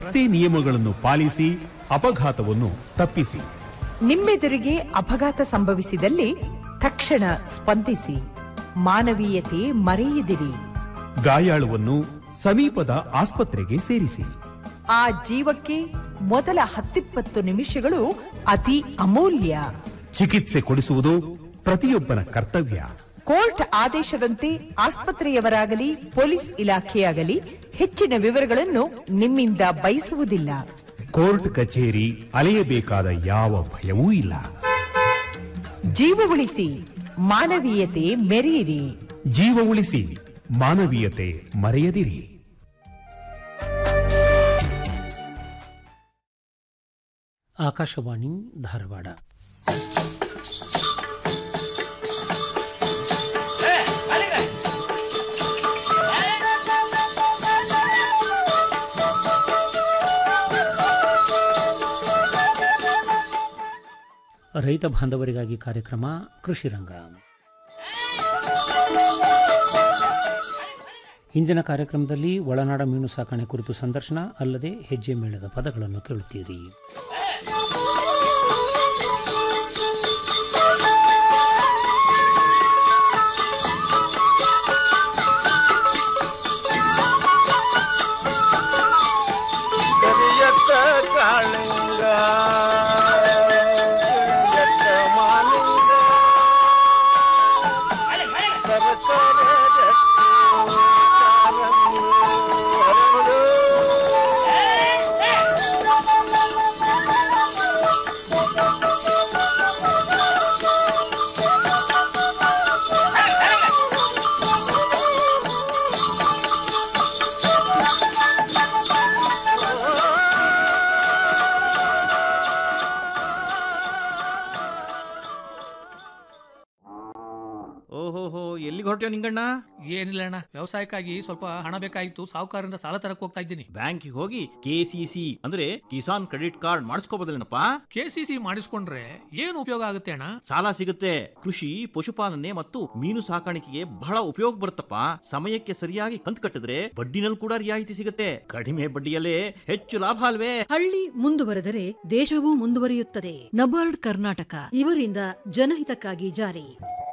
ರಸ್ತೆ ನಿಯಮಗಳನ್ನು ಪಾಲಿಸಿ ಅಪಘಾತವನ್ನು ತಪ್ಪಿಸಿ ನಿಮ್ಮೆದುರಿಗೆ ಅಪಘಾತ ಸಂಭವಿಸಿದಲ್ಲಿ ತಕ್ಷಣ ಸ್ಪಂದಿಸಿ ಮಾನವೀಯತೆ ಮರೆಯದಿರಿ ಗಾಯಾಳುವನ್ನು ಸಮೀಪದ ಆಸ್ಪತ್ರೆಗೆ ಸೇರಿಸಿ ಆ ಜೀವಕ್ಕೆ ಮೊದಲ ಹತ್ತಿಪ್ಪತ್ತು ನಿಮಿಷಗಳು ಅತಿ ಅಮೂಲ್ಯ ಚಿಕಿತ್ಸೆ ಕೊಡಿಸುವುದು ಪ್ರತಿಯೊಬ್ಬನ ಕರ್ತವ್ಯ ಕೋರ್ಟ್ ಆದೇಶದಂತೆ ಆಸ್ಪತ್ರೆಯವರಾಗಲಿ ಪೊಲೀಸ್ ಇಲಾಖೆಯಾಗಲಿ ಹೆಚ್ಚಿನ ವಿವರಗಳನ್ನು ನಿಮ್ಮಿಂದ ಬಯಸುವುದಿಲ್ಲ ಕೋರ್ಟ್ ಕಚೇರಿ ಅಲೆಯಬೇಕಾದ ಯಾವ ಭಯವೂ ಇಲ್ಲ ಜೀವ ಉಳಿಸಿ ಮಾನವೀಯತೆ ಮೆರೆಯಿರಿ ಜೀವ ಉಳಿಸಿ ಮಾನವೀಯತೆ ಮರೆಯದಿರಿ ಆಕಾಶವಾಣಿ ಧಾರವಾಡ ರೈತ ಬಾಂಧವರಿಗಾಗಿ ಕಾರ್ಯಕ್ರಮ ಕೃಷಿ ರಂಗ ಇಂದಿನ ಕಾರ್ಯಕ್ರಮದಲ್ಲಿ ಒಳನಾಡ ಮೀನು ಸಾಕಣೆ ಕುರಿತು ಸಂದರ್ಶನ ಅಲ್ಲದೆ ಹೆಜ್ಜೆ ಮೇಳದ ಪದಗಳನ್ನು ಕೇಳುತ್ತೀರಿ ಕರಿಯತ್ತ ಕಾಳಿಂಗ ಕರಿಯತ್ತ ಮಾಲಿಂಗ ಸರಕಾರ ಓಹೋಹೋ ಎಲ್ಲಿಗೆ ಹೊರಟ್ಯೋ ನಿಂಗಣ್ಣ ಏನಿಲ್ಲ ಅಣ್ಣ ವ್ಯವಸಾಯಕ್ಕಾಗಿ ಸ್ವಲ್ಪ ಹಣ ಬೇಕಾಗಿತ್ತು ಸಾಹುಕಾರರಿಂದ ಸಾಲ ತರಕ್ ಹೋಗ್ತಾ ಇದ್ದೀನಿ ಬ್ಯಾಂಕಿಗೆ ಹೋಗಿ ಕೆ ಸಿ ಸಿ ಅಂದ್ರೆ ಕಿಸಾನ್ ಕ್ರೆಡಿಟ್ ಕಾರ್ಡ್ ಮಾಡಿಸ್ಕೋಬೋದಲ್ಲೇನಪ್ಪ ಕೆ ಸಿ ಸಿ ಮಾಡಿಸ್ಕೊಂಡ್ರೆ ಏನು ಉಪಯೋಗ ಆಗುತ್ತೆ ಅಣ್ಣ ಸಾಲ ಸಿಗುತ್ತೆ ಕೃಷಿ ಪಶುಪಾಲನೆ ಮತ್ತು ಮೀನು ಸಾಕಾಣಿಕೆಗೆ ಬಹಳ ಉಪಯೋಗ ಬರುತ್ತಪ್ಪ ಸಮಯಕ್ಕೆ ಸರಿಯಾಗಿ ಕಂತು ಕಟ್ಟಿದ್ರೆ ಬಡ್ಡಿನಲ್ಲಿ ಕೂಡ ರಿಯಾಯಿತಿ ಸಿಗುತ್ತೆ ಕಡಿಮೆ ಬಡ್ಡಿಯಲ್ಲೇ ಹೆಚ್ಚು ಲಾಭ ಅಲ್ವೇ ಹಳ್ಳಿ ಮುಂದುವರೆದರೆ ದೇಶವೂ ಮುಂದುವರಿಯುತ್ತದೆ ನಬಾರ್ಡ್ ಕರ್ನಾಟಕ ಇವರಿಂದ ಜನಹಿತಕ್ಕಾಗಿ ಜಾರಿ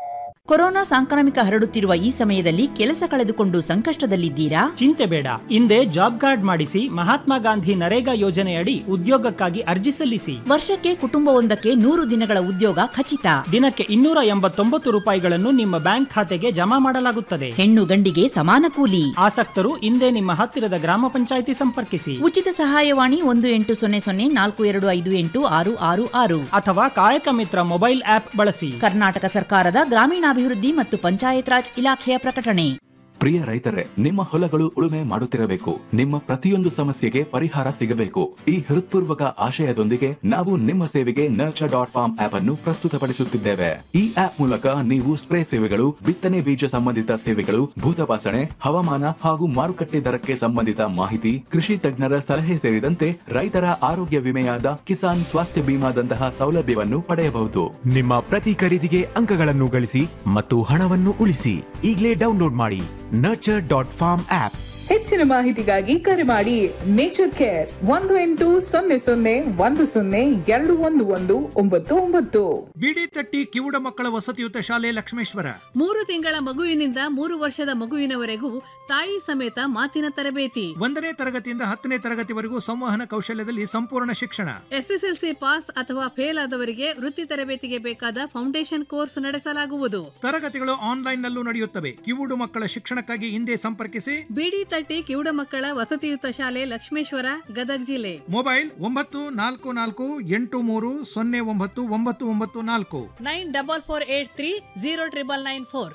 ಕೊರೋನಾ ಸಾಂಕ್ರಾಮಿಕ ಹರಡುತ್ತಿರುವ ಈ ಸಮಯದಲ್ಲಿ ಕೆಲಸ ಕಳೆದುಕೊಂಡು ಸಂಕಷ್ಟದಲ್ಲಿದ್ದೀರಾ ಚಿಂತೆ ಬೇಡ ಹಿಂದೆ ಜಾಬ್ ಕಾರ್ಡ್ ಮಾಡಿಸಿ ಮಹಾತ್ಮ ಗಾಂಧಿ ನರೇಗಾ ಯೋಜನೆಯಡಿ ಉದ್ಯೋಗಕ್ಕಾಗಿ ಅರ್ಜಿ ಸಲ್ಲಿಸಿ ವರ್ಷಕ್ಕೆ ಕುಟುಂಬವೊಂದಕ್ಕೆ ನೂರು ದಿನಗಳ ಉದ್ಯೋಗ ಖಚಿತ ದಿನಕ್ಕೆ ಇನ್ನೂರ ಎಂಬತ್ತೊಂಬತ್ತು ರೂಪಾಯಿಗಳನ್ನು ನಿಮ್ಮ ಬ್ಯಾಂಕ್ ಖಾತೆಗೆ ಜಮಾ ಮಾಡಲಾಗುತ್ತದೆ ಹೆಣ್ಣು ಗಂಡಿಗೆ ಸಮಾನ ಕೂಲಿ ಆಸಕ್ತರು ಹಿಂದೆ ನಿಮ್ಮ ಹತ್ತಿರದ ಗ್ರಾಮ ಪಂಚಾಯಿತಿ ಸಂಪರ್ಕಿಸಿ ಉಚಿತ ಸಹಾಯವಾಣಿ ಒಂದು ಎಂಟು ಸೊನ್ನೆ ಸೊನ್ನೆ ನಾಲ್ಕು ಎರಡು ಐದು ಎಂಟು ಆರು ಆರು ಆರು ಅಥವಾ ಕಾಯಕ ಮಿತ್ರ ಮೊಬೈಲ್ ಆಪ್ ಬಳಸಿ ಕರ್ನಾಟಕ ಸರ್ಕಾರದ ಗ್ರಾಮೀಣಾಭಿವೃದ್ಧಿ ಮತ್ತು ಪಂಚಾಯತ್ ರಾಜ್ ಇಲಾಖೆಯ ಪ್ರಕಟಣೆ ಪ್ರಿಯ ರೈತರೇ ನಿಮ್ಮ ಹೊಲಗಳು ಉಳುಮೆ ಮಾಡುತ್ತಿರಬೇಕು ನಿಮ್ಮ ಪ್ರತಿಯೊಂದು ಸಮಸ್ಯೆಗೆ ಪರಿಹಾರ ಸಿಗಬೇಕು ಈ ಹೃತ್ಪೂರ್ವಕ ಆಶಯದೊಂದಿಗೆ ನಾವು ನಿಮ್ಮ ಸೇವೆಗೆ ನರ್ಚರ್ ಡಾಟ್ ಫಾರ್ಮ್ ಆಪ್ ಅನ್ನು ಪ್ರಸ್ತುತಪಡಿಸುತ್ತಿದ್ದೇವೆ ಈ ಆಪ್ ಮೂಲಕ ನೀವು ಸ್ಪ್ರೇ ಸೇವೆಗಳು ಬಿತ್ತನೆ ಬೀಜ ಸಂಬಂಧಿತ ಸೇವೆಗಳು ಭೂತಪಾಸಣೆ ಹವಾಮಾನ ಹಾಗೂ ಮಾರುಕಟ್ಟೆ ದರಕ್ಕೆ ಸಂಬಂಧಿತ ಮಾಹಿತಿ ಕೃಷಿ ತಜ್ಞರ ಸಲಹೆ ಸೇರಿದಂತೆ ರೈತರ ಆರೋಗ್ಯ ವಿಮೆಯಾದ ಕಿಸಾನ್ ಸ್ವಾಸ್ಥ್ಯ ಬಿಮಾದಂತಹ ಸೌಲಭ್ಯವನ್ನು ಪಡೆಯಬಹುದು ನಿಮ್ಮ ಪ್ರತಿ ಖರೀದಿಗೆ ಅಂಕಗಳನ್ನು ಗಳಿಸಿ ಮತ್ತು ಹಣವನ್ನು ಉಳಿಸಿ ಈಗಲೇ ಡೌನ್ಲೋಡ್ ಮಾಡಿ ನರ್ಚರ್ ಡಾಟ್ ಫಾರ್ಮ್ ಆಪ್ ಹೆಚ್ಚಿನ ಮಾಹಿತಿಗಾಗಿ ಕರೆ ಮಾಡಿ ನೇಚರ್ ಕೇರ್ ಒಂದು ಎಂಟು ಸೊನ್ನೆ ಸೊನ್ನೆ ಒಂದು ಸೊನ್ನೆ ಎರಡು ಒಂದು ಒಂದು ಒಂಬತ್ತು ಒಂಬತ್ತು ಬಿಡಿ ತಟ್ಟಿ ಕಿವುಡ ಮಕ್ಕಳ ವಸತಿಯುತ ಶಾಲೆ ಲಕ್ಷ್ಮೇಶ್ವರ ಮೂರು ತಿಂಗಳ ಮಗುವಿನಿಂದ ಮೂರು ವರ್ಷದ ಮಗುವಿನವರೆಗೂ ತಾಯಿ ಸಮೇತ ಮಾತಿನ ತರಬೇತಿ ಒಂದನೇ ತರಗತಿಯಿಂದ ಹತ್ತನೇ ತರಗತಿವರೆಗೂ ಸಂವಹನ ಕೌಶಲ್ಯದಲ್ಲಿ ಸಂಪೂರ್ಣ ಶಿಕ್ಷಣ ಎಸ್ಎಸ್ಎಲ್ಸಿ ಪಾಸ್ ಅಥವಾ ಫೇಲ್ ಆದವರಿಗೆ ವೃತ್ತಿ ತರಬೇತಿಗೆ ಬೇಕಾದ ಫೌಂಡೇಶನ್ ಕೋರ್ಸ್ ನಡೆಸಲಾಗುವುದು ತರಗತಿಗಳು ಆನ್ಲೈನ್ ನಲ್ಲೂ ನಡೆಯುತ್ತವೆ ಕಿವುಡು ಮಕ್ಕಳ ಶಿಕ್ಷಣಕ್ಕಾಗಿ ಹಿಂದೆ ಸಂಪರ್ಕಿಸಿ ಬಿಡಿ ತಟ್ಟಿ ಕಿವುಡ ಮಕ್ಕಳ ವಸತಿಯುತ ಶಾಲೆ ಲಕ್ಷ್ಮೇಶ್ವರ ಗದಗ ಜಿಲ್ಲೆ ಮೊಬೈಲ್ ಒಂಬತ್ತು ನಾಲ್ಕು ನಾಲ್ಕು ಎಂಟು ಮೂರು ಸೊನ್ನೆ ಒಂಬತ್ತು ಒಂಬತ್ತು ಒಂಬತ್ತು ನಾಲ್ಕು nine double four eight three zero triple nine four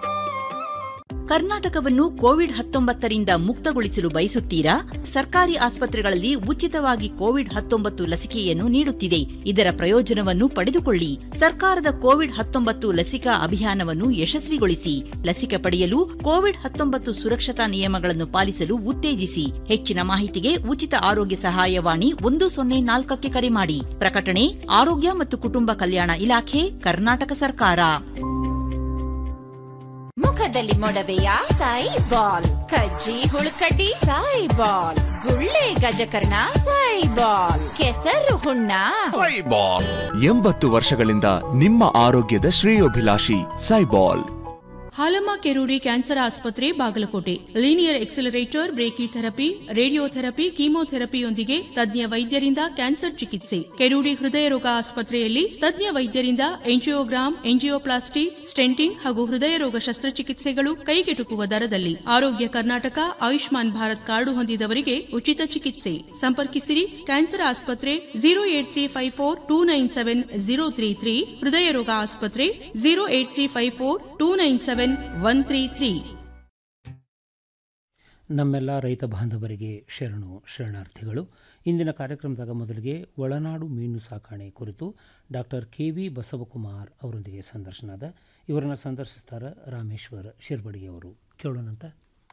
ಕರ್ನಾಟಕವನ್ನು ಕೋವಿಡ್ ಹತ್ತೊಂಬತ್ತರಿಂದ ಮುಕ್ತಗೊಳಿಸಲು ಬಯಸುತ್ತೀರಾ ಸರ್ಕಾರಿ ಆಸ್ಪತ್ರೆಗಳಲ್ಲಿ ಉಚಿತವಾಗಿ ಕೋವಿಡ್ ಹತ್ತೊಂಬತ್ತು ಲಸಿಕೆಯನ್ನು ನೀಡುತ್ತಿದೆ ಇದರ ಪ್ರಯೋಜನವನ್ನು ಪಡೆದುಕೊಳ್ಳಿ ಸರ್ಕಾರದ ಕೋವಿಡ್ ಹತ್ತೊಂಬತ್ತು ಲಸಿಕಾ ಅಭಿಯಾನವನ್ನು ಯಶಸ್ವಿಗೊಳಿಸಿ ಲಸಿಕೆ ಪಡೆಯಲು ಕೋವಿಡ್ ಹತ್ತೊಂಬತ್ತು ಸುರಕ್ಷತಾ ನಿಯಮಗಳನ್ನು ಪಾಲಿಸಲು ಉತ್ತೇಜಿಸಿ ಹೆಚ್ಚಿನ ಮಾಹಿತಿಗೆ ಉಚಿತ ಆರೋಗ್ಯ ಸಹಾಯವಾಣಿ ಒಂದು ಸೊನ್ನೆ ನಾಲ್ಕಕ್ಕೆ ಕರೆ ಮಾಡಿ ಪ್ರಕಟಣೆ ಆರೋಗ್ಯ ಮತ್ತು ಕುಟುಂಬ ಕಲ್ಯಾಣ ಇಲಾಖೆ ಕರ್ನಾಟಕ ಸರ್ಕಾರ ಮುಖದಲ್ಲಿ ಮೊಡವೆಯ ಸಾಯಿ ಬಾಲ್ ಕಜ್ಜಿ ಹುಳುಕಡ್ಡಿ ಸಾಯಿ ಬಾಲ್ ಗುಳ್ಳೆ ಗಜಕರ್ಣ ಸಾಯಿ ಬಾಲ್ ಕೆಸರು ಹುಣ್ಣ ಸೈಬಾಲ್ ಎಂಬತ್ತು ವರ್ಷಗಳಿಂದ ನಿಮ್ಮ ಆರೋಗ್ಯದ ಶ್ರೇಯೋಭಿಲಾಷಿ ಸೈಬಾಲ್ ಹಾಲಮ್ಮ ಕೆರೂಡಿ ಕ್ಯಾನ್ಸರ್ ಆಸ್ಪತ್ರೆ Bagalkot linear accelerator brachytherapy radiotherapy ಕೀಮೋಥೆರಪಿಯೊಂದಿಗೆ ತಜ್ಞ ವೈದ್ಯರಿಂದ ಕ್ಯಾನ್ಸರ್ ಚಿಕಿತ್ಸೆ ಕೆರೂಡಿ ಹೃದಯ ರೋಗ ಆಸ್ಪತ್ರೆಯಲ್ಲಿ ತಜ್ಞ ವೈದ್ಯರಿಂದ ಎಂಜಿಯೋಗ್ರಾಮ್ ಎಂಜಿಯೋಪ್ಲಾಸ್ಟಿ ಸ್ಟೆಂಟಿಂಗ್ ಹಾಗೂ ಹೃದಯ ರೋಗ ಶಸ್ತ್ರಚಿಕಿತ್ಸೆಗಳು ಕೈಗೆಟುಕುವ ದರದಲ್ಲಿ ಆರೋಗ್ಯ ಕರ್ನಾಟಕ ಆಯುಷ್ಮಾನ್ ಭಾರತ್ ಕಾರ್ಡು ಹೊಂದಿದವರಿಗೆ ಉಚಿತ ಚಿಕಿತ್ಸೆ ಸಂಪರ್ಕಿಸಿರಿ ಕ್ಯಾನ್ಸರ್ ಆಸ್ಪತ್ರೆ zero eight three five four two nine seven zero three three ಹೃದಯ ರೋಗ ಆಸ್ಪತ್ರೆ zero eight three five four two nine seven one three three ನಮ್ಮೆಲ್ಲ ರೈತ ಬಾಂಧವರಿಗೆ ಶರಣು ಶರಣಾರ್ಥಿಗಳು ಇಂದಿನ ಕಾರ್ಯಕ್ರಮದಾಗ ಮೊದಲಿಗೆ ಒಳನಾಡು ಮೀನು ಸಾಕಾಣೆ ಕುರಿತು ಡಾಕ್ಟರ್ ಕೆ ವಿ ಬಸವಕುಮಾರ್ ಅವರೊಂದಿಗೆ ಸಂದರ್ಶನದ ಇವರನ್ನು ಸಂದರ್ಶಿಸ್ತಾರೆ ರಾಮೇಶ್ವರ್ ಶಿರ್ಬಡಿ ಅವರು ಕೇಳೋಣಂತ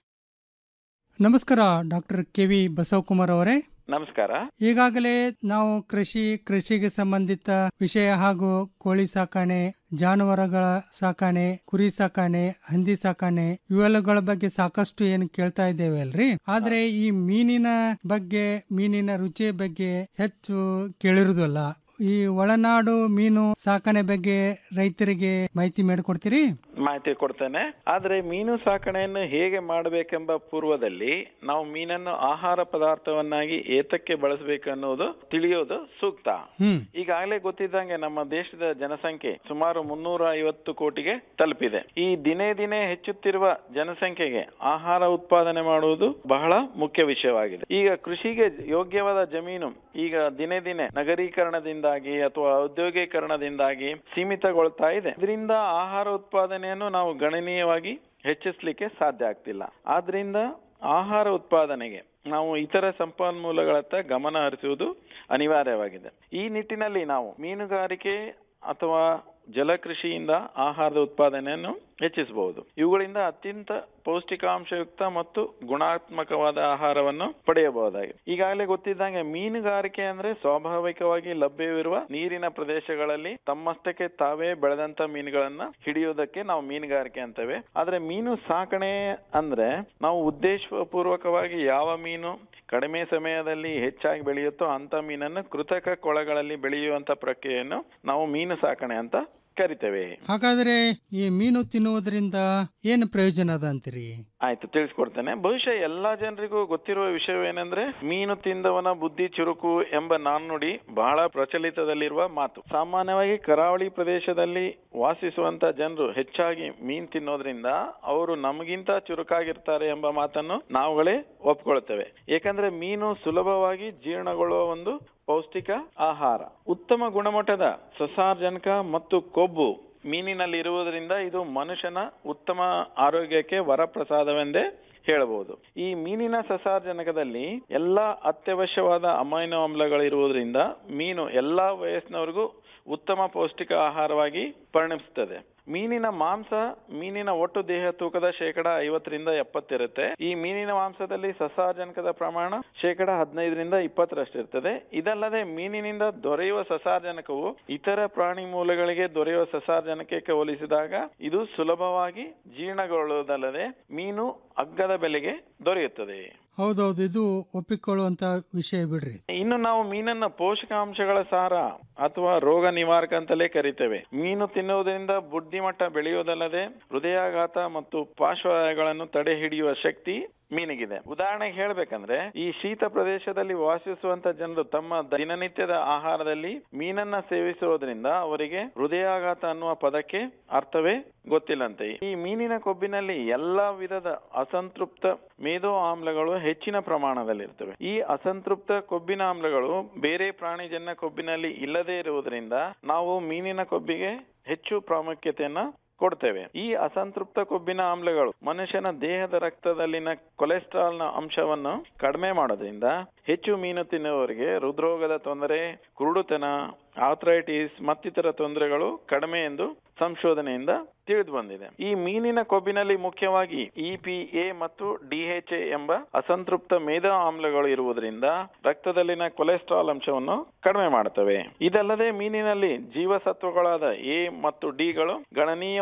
ನಮಸ್ಕಾರ ಡಾಕ್ಟರ್ ಕೆ ವಿ ಬಸವಕುಮಾರ್ ಅವರೇ ನಮಸ್ಕಾರ ಈಗಾಗಲೇ ನಾವು ಕೃಷಿ ಕೃಷಿಗೆ ಸಂಬಂಧಿತ ವಿಷಯ ಹಾಗೂ ಕೋಳಿ ಸಾಕಾಣೆ ಜಾನುವಾರುಗಳ ಸಾಕಾಣೆ ಕುರಿ ಸಾಕಾಣೆ ಹಂದಿ ಸಾಕಾಣೆ ಇವೆಲ್ಲಗಳ ಬಗ್ಗೆ ಸಾಕಷ್ಟು ಏನು ಕೇಳ್ತಾ ಇದ್ದೇವೆ ಅಲ್ರಿ ಆದ್ರೆ ಈ ಮೀನಿನ ಬಗ್ಗೆ ಮೀನಿನ ರುಚಿಯ ಬಗ್ಗೆ ಹೆಚ್ಚು ಕೇಳಿರುವುದಲ್ಲ ಈ ಒಳನಾಡು ಮೀನು ಸಾಕಣೆ ಬಗ್ಗೆ ರೈತರಿಗೆ ಮಾಹಿತಿ ಮಾಡಿಕೊಡ್ತೀರಿ ಮಾಹಿತಿ ಕೊಡ್ತೇನೆ ಆದ್ರೆ ಮೀನು ಸಾಕಣೆಯನ್ನು ಹೇಗೆ ಮಾಡಬೇಕೆಂಬ ಪೂರ್ವದಲ್ಲಿ ನಾವು ಮೀನನ್ನು ಆಹಾರ ಪದಾರ್ಥವನ್ನಾಗಿ ಏತಕ್ಕೆ ಬಳಸಬೇಕು ಅನ್ನೋದು ತಿಳಿಯೋದು ಸೂಕ್ತ ಹ್ಮ್ ಈಗಾಗಲೇ ಗೊತ್ತಿದ್ದಂಗೆ ನಮ್ಮ ದೇಶದ ಜನಸಂಖ್ಯೆ ಸುಮಾರು ಮುನ್ನೂರ ಐವತ್ತು ಕೋಟಿಗೆ ತಲುಪಿದೆ ಈ ದಿನೇ ದಿನೇ ಹೆಚ್ಚುತ್ತಿರುವ ಜನಸಂಖ್ಯೆಗೆ ಆಹಾರ ಉತ್ಪಾದನೆ ಮಾಡುವುದು ಬಹಳ ಮುಖ್ಯ ವಿಷಯವಾಗಿದೆ ಈಗ ಕೃಷಿಗೆ ಯೋಗ್ಯವಾದ ಜಮೀನು ಈಗ ದಿನೇ ದಿನೇ ನಗರೀಕರಣದಿಂದಾಗಿ ಅಥವಾ ಔದ್ಯೋಗೀಕರಣದಿಂದಾಗಿ ಸೀಮಿತಗೊಳ್ತಾ ಇದೆ ಇದರಿಂದ ಆಹಾರ ಉತ್ಪಾದನೆಯನ್ನು ನಾವು ಗಣನೀಯವಾಗಿ ಹೆಚ್ಚಿಸಲಿಕ್ಕೆ ಸಾಧ್ಯ ಆಗ್ತಿಲ್ಲ ಆದ್ರಿಂದ ಆಹಾರ ಉತ್ಪಾದನೆಗೆ ನಾವು ಇತರ ಸಂಪನ್ಮೂಲಗಳತ್ತ ಗಮನ ಹರಿಸುವುದು ಅನಿವಾರ್ಯವಾಗಿದೆ ಈ ನಿಟ್ಟಿನಲ್ಲಿ ನಾವು ಮೀನುಗಾರಿಕೆ ಅಥವಾ ಜಲಕೃಷಿಯಿಂದ ಆಹಾರದ ಉತ್ಪಾದನೆಯನ್ನು ಹೆಚ್ಚಿಸಬಹುದು ಇವುಗಳಿಂದ ಅತ್ಯಂತ ಪೌಷ್ಟಿಕಾಂಶಯುಕ್ತ ಮತ್ತು ಗುಣಾತ್ಮಕವಾದ ಆಹಾರವನ್ನು ಪಡೆಯಬಹುದಾಗಿದೆ ಈಗಾಗಲೇ ಗೊತ್ತಿದ್ದಂಗೆ ಮೀನುಗಾರಿಕೆ ಅಂದ್ರೆ ಸ್ವಾಭಾವಿಕವಾಗಿ ಲಭ್ಯವಿರುವ ನೀರಿನ ಪ್ರದೇಶಗಳಲ್ಲಿ ತಮ್ಮಷ್ಟಕ್ಕೆ ತಾವೇ ಬೆಳೆದಂತ ಮೀನುಗಳನ್ನ ಹಿಡಿಯುವುದಕ್ಕೆ ನಾವು ಮೀನುಗಾರಿಕೆ ಅಂತೇವೆ ಆದ್ರೆ ಮೀನು ಸಾಕಣೆ ಅಂದ್ರೆ ನಾವು ಉದ್ದೇಶಪೂರ್ವಕವಾಗಿ ಯಾವ ಮೀನು ಕಡಿಮೆ ಸಮಯದಲ್ಲಿ ಹೆಚ್ಚಾಗಿ ಬೆಳೆಯುತ್ತೋ ಅಂತ ಮೀನನ್ನು ಕೃತಕ ಕೊಳಗಳಲ್ಲಿ ಬೆಳೆಯುವಂತ ಪ್ರಕ್ರಿಯೆಯನ್ನು ನಾವು ಮೀನು ಸಾಕಣೆ ಅಂತ ಕರಿತೇವೆ ಹಾಗಾದ್ರೆ ಈ ಮೀನು ತಿನ್ನುವುದರಿಂದ ಏನು ಪ್ರಯೋಜನ ಅದ ಅಂತೀರಿ ಆಯ್ತು ತಿಳಿಸ್ಕೊಡ್ತೇನೆ ಬಹುಶಃ ಎಲ್ಲಾ ಜನರಿಗೂ ಗೊತ್ತಿರುವ ವಿಷಯವೇನೆಂದ್ರೆ ಮೀನು ತಿಂದವನ ಬುದ್ಧಿ ಚುರುಕು ಎಂಬ ನಾಣ್ಣುಡಿ ಬಹಳ ಪ್ರಚಲಿತದಲ್ಲಿರುವ ಮಾತು ಸಾಮಾನ್ಯವಾಗಿ ಕರಾವಳಿ ಪ್ರದೇಶದಲ್ಲಿ ವಾಸಿಸುವಂತ ಜನರು ಹೆಚ್ಚಾಗಿ ಮೀನ್ ತಿನ್ನೋದ್ರಿಂದ ಅವರು ನಮಗಿಂತ ಚುರುಕಾಗಿರ್ತಾರೆ ಎಂಬ ಮಾತನ್ನು ನಾವುಗಳೇ ಒಪ್ಕೊಳ್ತೇವೆ ಏಕೆಂದ್ರೆ ಮೀನು ಸುಲಭವಾಗಿ ಜೀರ್ಣಗೊಳ್ಳುವ ಒಂದು ಪೌಷ್ಟಿಕ ಆಹಾರ ಉತ್ತಮ ಗುಣಮಟ್ಟದ ಸಸಾರ್ಜನಕ ಮತ್ತು ಕೊಬ್ಬು ಮೀನಿನಲ್ಲಿ ಇರುವುದರಿಂದ ಇದು ಮನುಷ್ಯನ ಉತ್ತಮ ಆರೋಗ್ಯಕ್ಕೆ ವರಪ್ರಸಾದವೆಂದೇ ಹೇಳಬಹುದು ಈ ಮೀನಿನ ಸಸಾರ್ಜನಕದಲ್ಲಿ ಎಲ್ಲಾ ಅತ್ಯವಶ್ಯವಾದ ಅಮೈನೋ ಆಮ್ಲಗಳಿರುವುದರಿಂದ ಮೀನು ಎಲ್ಲಾ ವಯಸ್ಸಿನವರಿಗೂ ಉತ್ತಮ ಪೌಷ್ಟಿಕ ಆಹಾರವಾಗಿ ಪರಿಣಮಿಸುತ್ತದೆ ಮೀನಿನ ಮಾಂಸ ಮೀನಿನ ಒಟ್ಟು ದೇಹ ತೂಕದ ಶೇಕಡ ಐವತ್ತರಿಂದ ಎಪ್ಪತ್ತಿರುತ್ತೆ ಈ ಮೀನಿನ ಮಾಂಸದಲ್ಲಿ ಸಸಾರ್ಜನಕದ ಪ್ರಮಾಣ ಶೇಕಡ ಹದಿನೈದರಿಂದ ಇಪ್ಪತ್ತರಷ್ಟಿರ್ತದೆ ಇದಲ್ಲದೆ ಮೀನಿನಿಂದ ದೊರೆಯುವ ಸಸಾರ್ಜನಕವು ಇತರ ಪ್ರಾಣಿ ಮೂಲಗಳಿಗೆ ದೊರೆಯುವ ಸಸಾರ್ಜನಕಕ್ಕೆ ಹೋಲಿಸಿದಾಗ ಇದು ಸುಲಭವಾಗಿ ಜೀರ್ಣಗೊಳ್ಳುವುದಲ್ಲದೆ ಮೀನು ಅಗ್ಗದ ಬೆಲೆಗೆ ದೊರೆಯುತ್ತದೆ ಹೌದೌದು ಇದು ಒಪ್ಪಿಕೊಳ್ಳುವಂತ ವಿಷಯ ಬಿಡ್ರಿ ಇನ್ನು ನಾವು ಮೀನನ್ನ ಪೋಷಕಾಂಶಗಳ ಸಾರ ಅಥವಾ ರೋಗ ನಿವಾರಕ ಅಂತಲೇ ಕರಿತೇವೆ ಮೀನು ತಿನ್ನುವುದರಿಂದ ಬುದ್ಧಿಮಟ್ಟ ಬೆಳೆಯುವುದಲ್ಲದೆ ಹೃದಯಾಘಾತ ಮತ್ತು ಪಾರ್ಶ್ವಗಳನ್ನು ತಡೆ ಹಿಡಿಯುವ ಶಕ್ತಿ ಮೀನಿಗಿದೆ ಉದಾಹರಣೆಗೆ ಹೇಳ್ಬೇಕಂದ್ರೆ ಈ ಶೀತ ಪ್ರದೇಶದಲ್ಲಿ ವಾಸಿಸುವಂತ ಜನರು ತಮ್ಮ ದಿನನಿತ್ಯದ ಆಹಾರದಲ್ಲಿ ಮೀನನ್ನ ಸೇವಿಸುವುದರಿಂದ ಅವರಿಗೆ ಹೃದಯಾಘಾತ ಅನ್ನುವ ಪದಕ್ಕೆ ಅರ್ಥವೇ ಗೊತ್ತಿಲ್ಲಂತೆ ಈ ಮೀನಿನ ಕೊಬ್ಬಿನಲ್ಲಿ ಎಲ್ಲಾ ವಿಧದ ಅಸಂತೃಪ್ತ ಮೇಧೋ ಆಮ್ಲಗಳು ಹೆಚ್ಚಿನ ಪ್ರಮಾಣದಲ್ಲಿರ್ತವೆ ಈ ಅಸಂತೃಪ್ತ ಕೊಬ್ಬಿನ ಆಮ್ಲಗಳು ಬೇರೆ ಪ್ರಾಣಿಜನ್ಯ ಕೊಬ್ಬಿನಲ್ಲಿ ಇಲ್ಲದೇ ಇರುವುದರಿಂದ ನಾವು ಮೀನಿನ ಕೊಬ್ಬಿಗೆ ಹೆಚ್ಚು ಪ್ರಾಮುಖ್ಯತೆಯನ್ನ ಕೊಡ್ತೇವೆ ಈ ಅಸಂತೃಪ್ತ ಕೊಬ್ಬಿನ ಆಮ್ಲಗಳು ಮನುಷ್ಯನ ದೇಹದ ರಕ್ತದಲ್ಲಿನ ಕೊಲೆಸ್ಟ್ರಾಲ್ ನ ಅಂಶವನ್ನು ಕಡಿಮೆ ಮಾಡೋದ್ರಿಂದ ಹೆಚ್ಚು ಮೀನು ತಿನ್ನುವವರಿಗೆ ಹೃದ್ರೋಗದ ತೊಂದರೆ ಕುರುಡುತನ ಆಥ್ರೈಟಿಸ್ ಮತ್ತಿತರ ತೊಂದರೆಗಳು ಕಡಿಮೆ ಎಂದು ಸಂಶೋಧನೆಯಿಂದ ತಿಳಿದು ಬಂದಿದೆ ಈ ಮೀನಿನ ಕೊಬ್ಬಿನಲ್ಲಿ ಮುಖ್ಯವಾಗಿ ಇಪಿಎ ಮತ್ತು ಡಿಎಚ್ಎ ಎಂಬ ಅಸಂತೃಪ್ತ ಮೇಧ ಆಮ್ಲಗಳು ಇರುವುದರಿಂದ ರಕ್ತದಲ್ಲಿನ ಕೊಲೆಸ್ಟ್ರಾಲ್ ಅಂಶವನ್ನು ಕಡಿಮೆ ಮಾಡುತ್ತವೆ ಇದಲ್ಲದೆ ಮೀನಿನಲ್ಲಿ ಜೀವಸತ್ವಗಳಾದ ಎ ಮತ್ತು ಡಿಗಳು ಗಣನೀಯ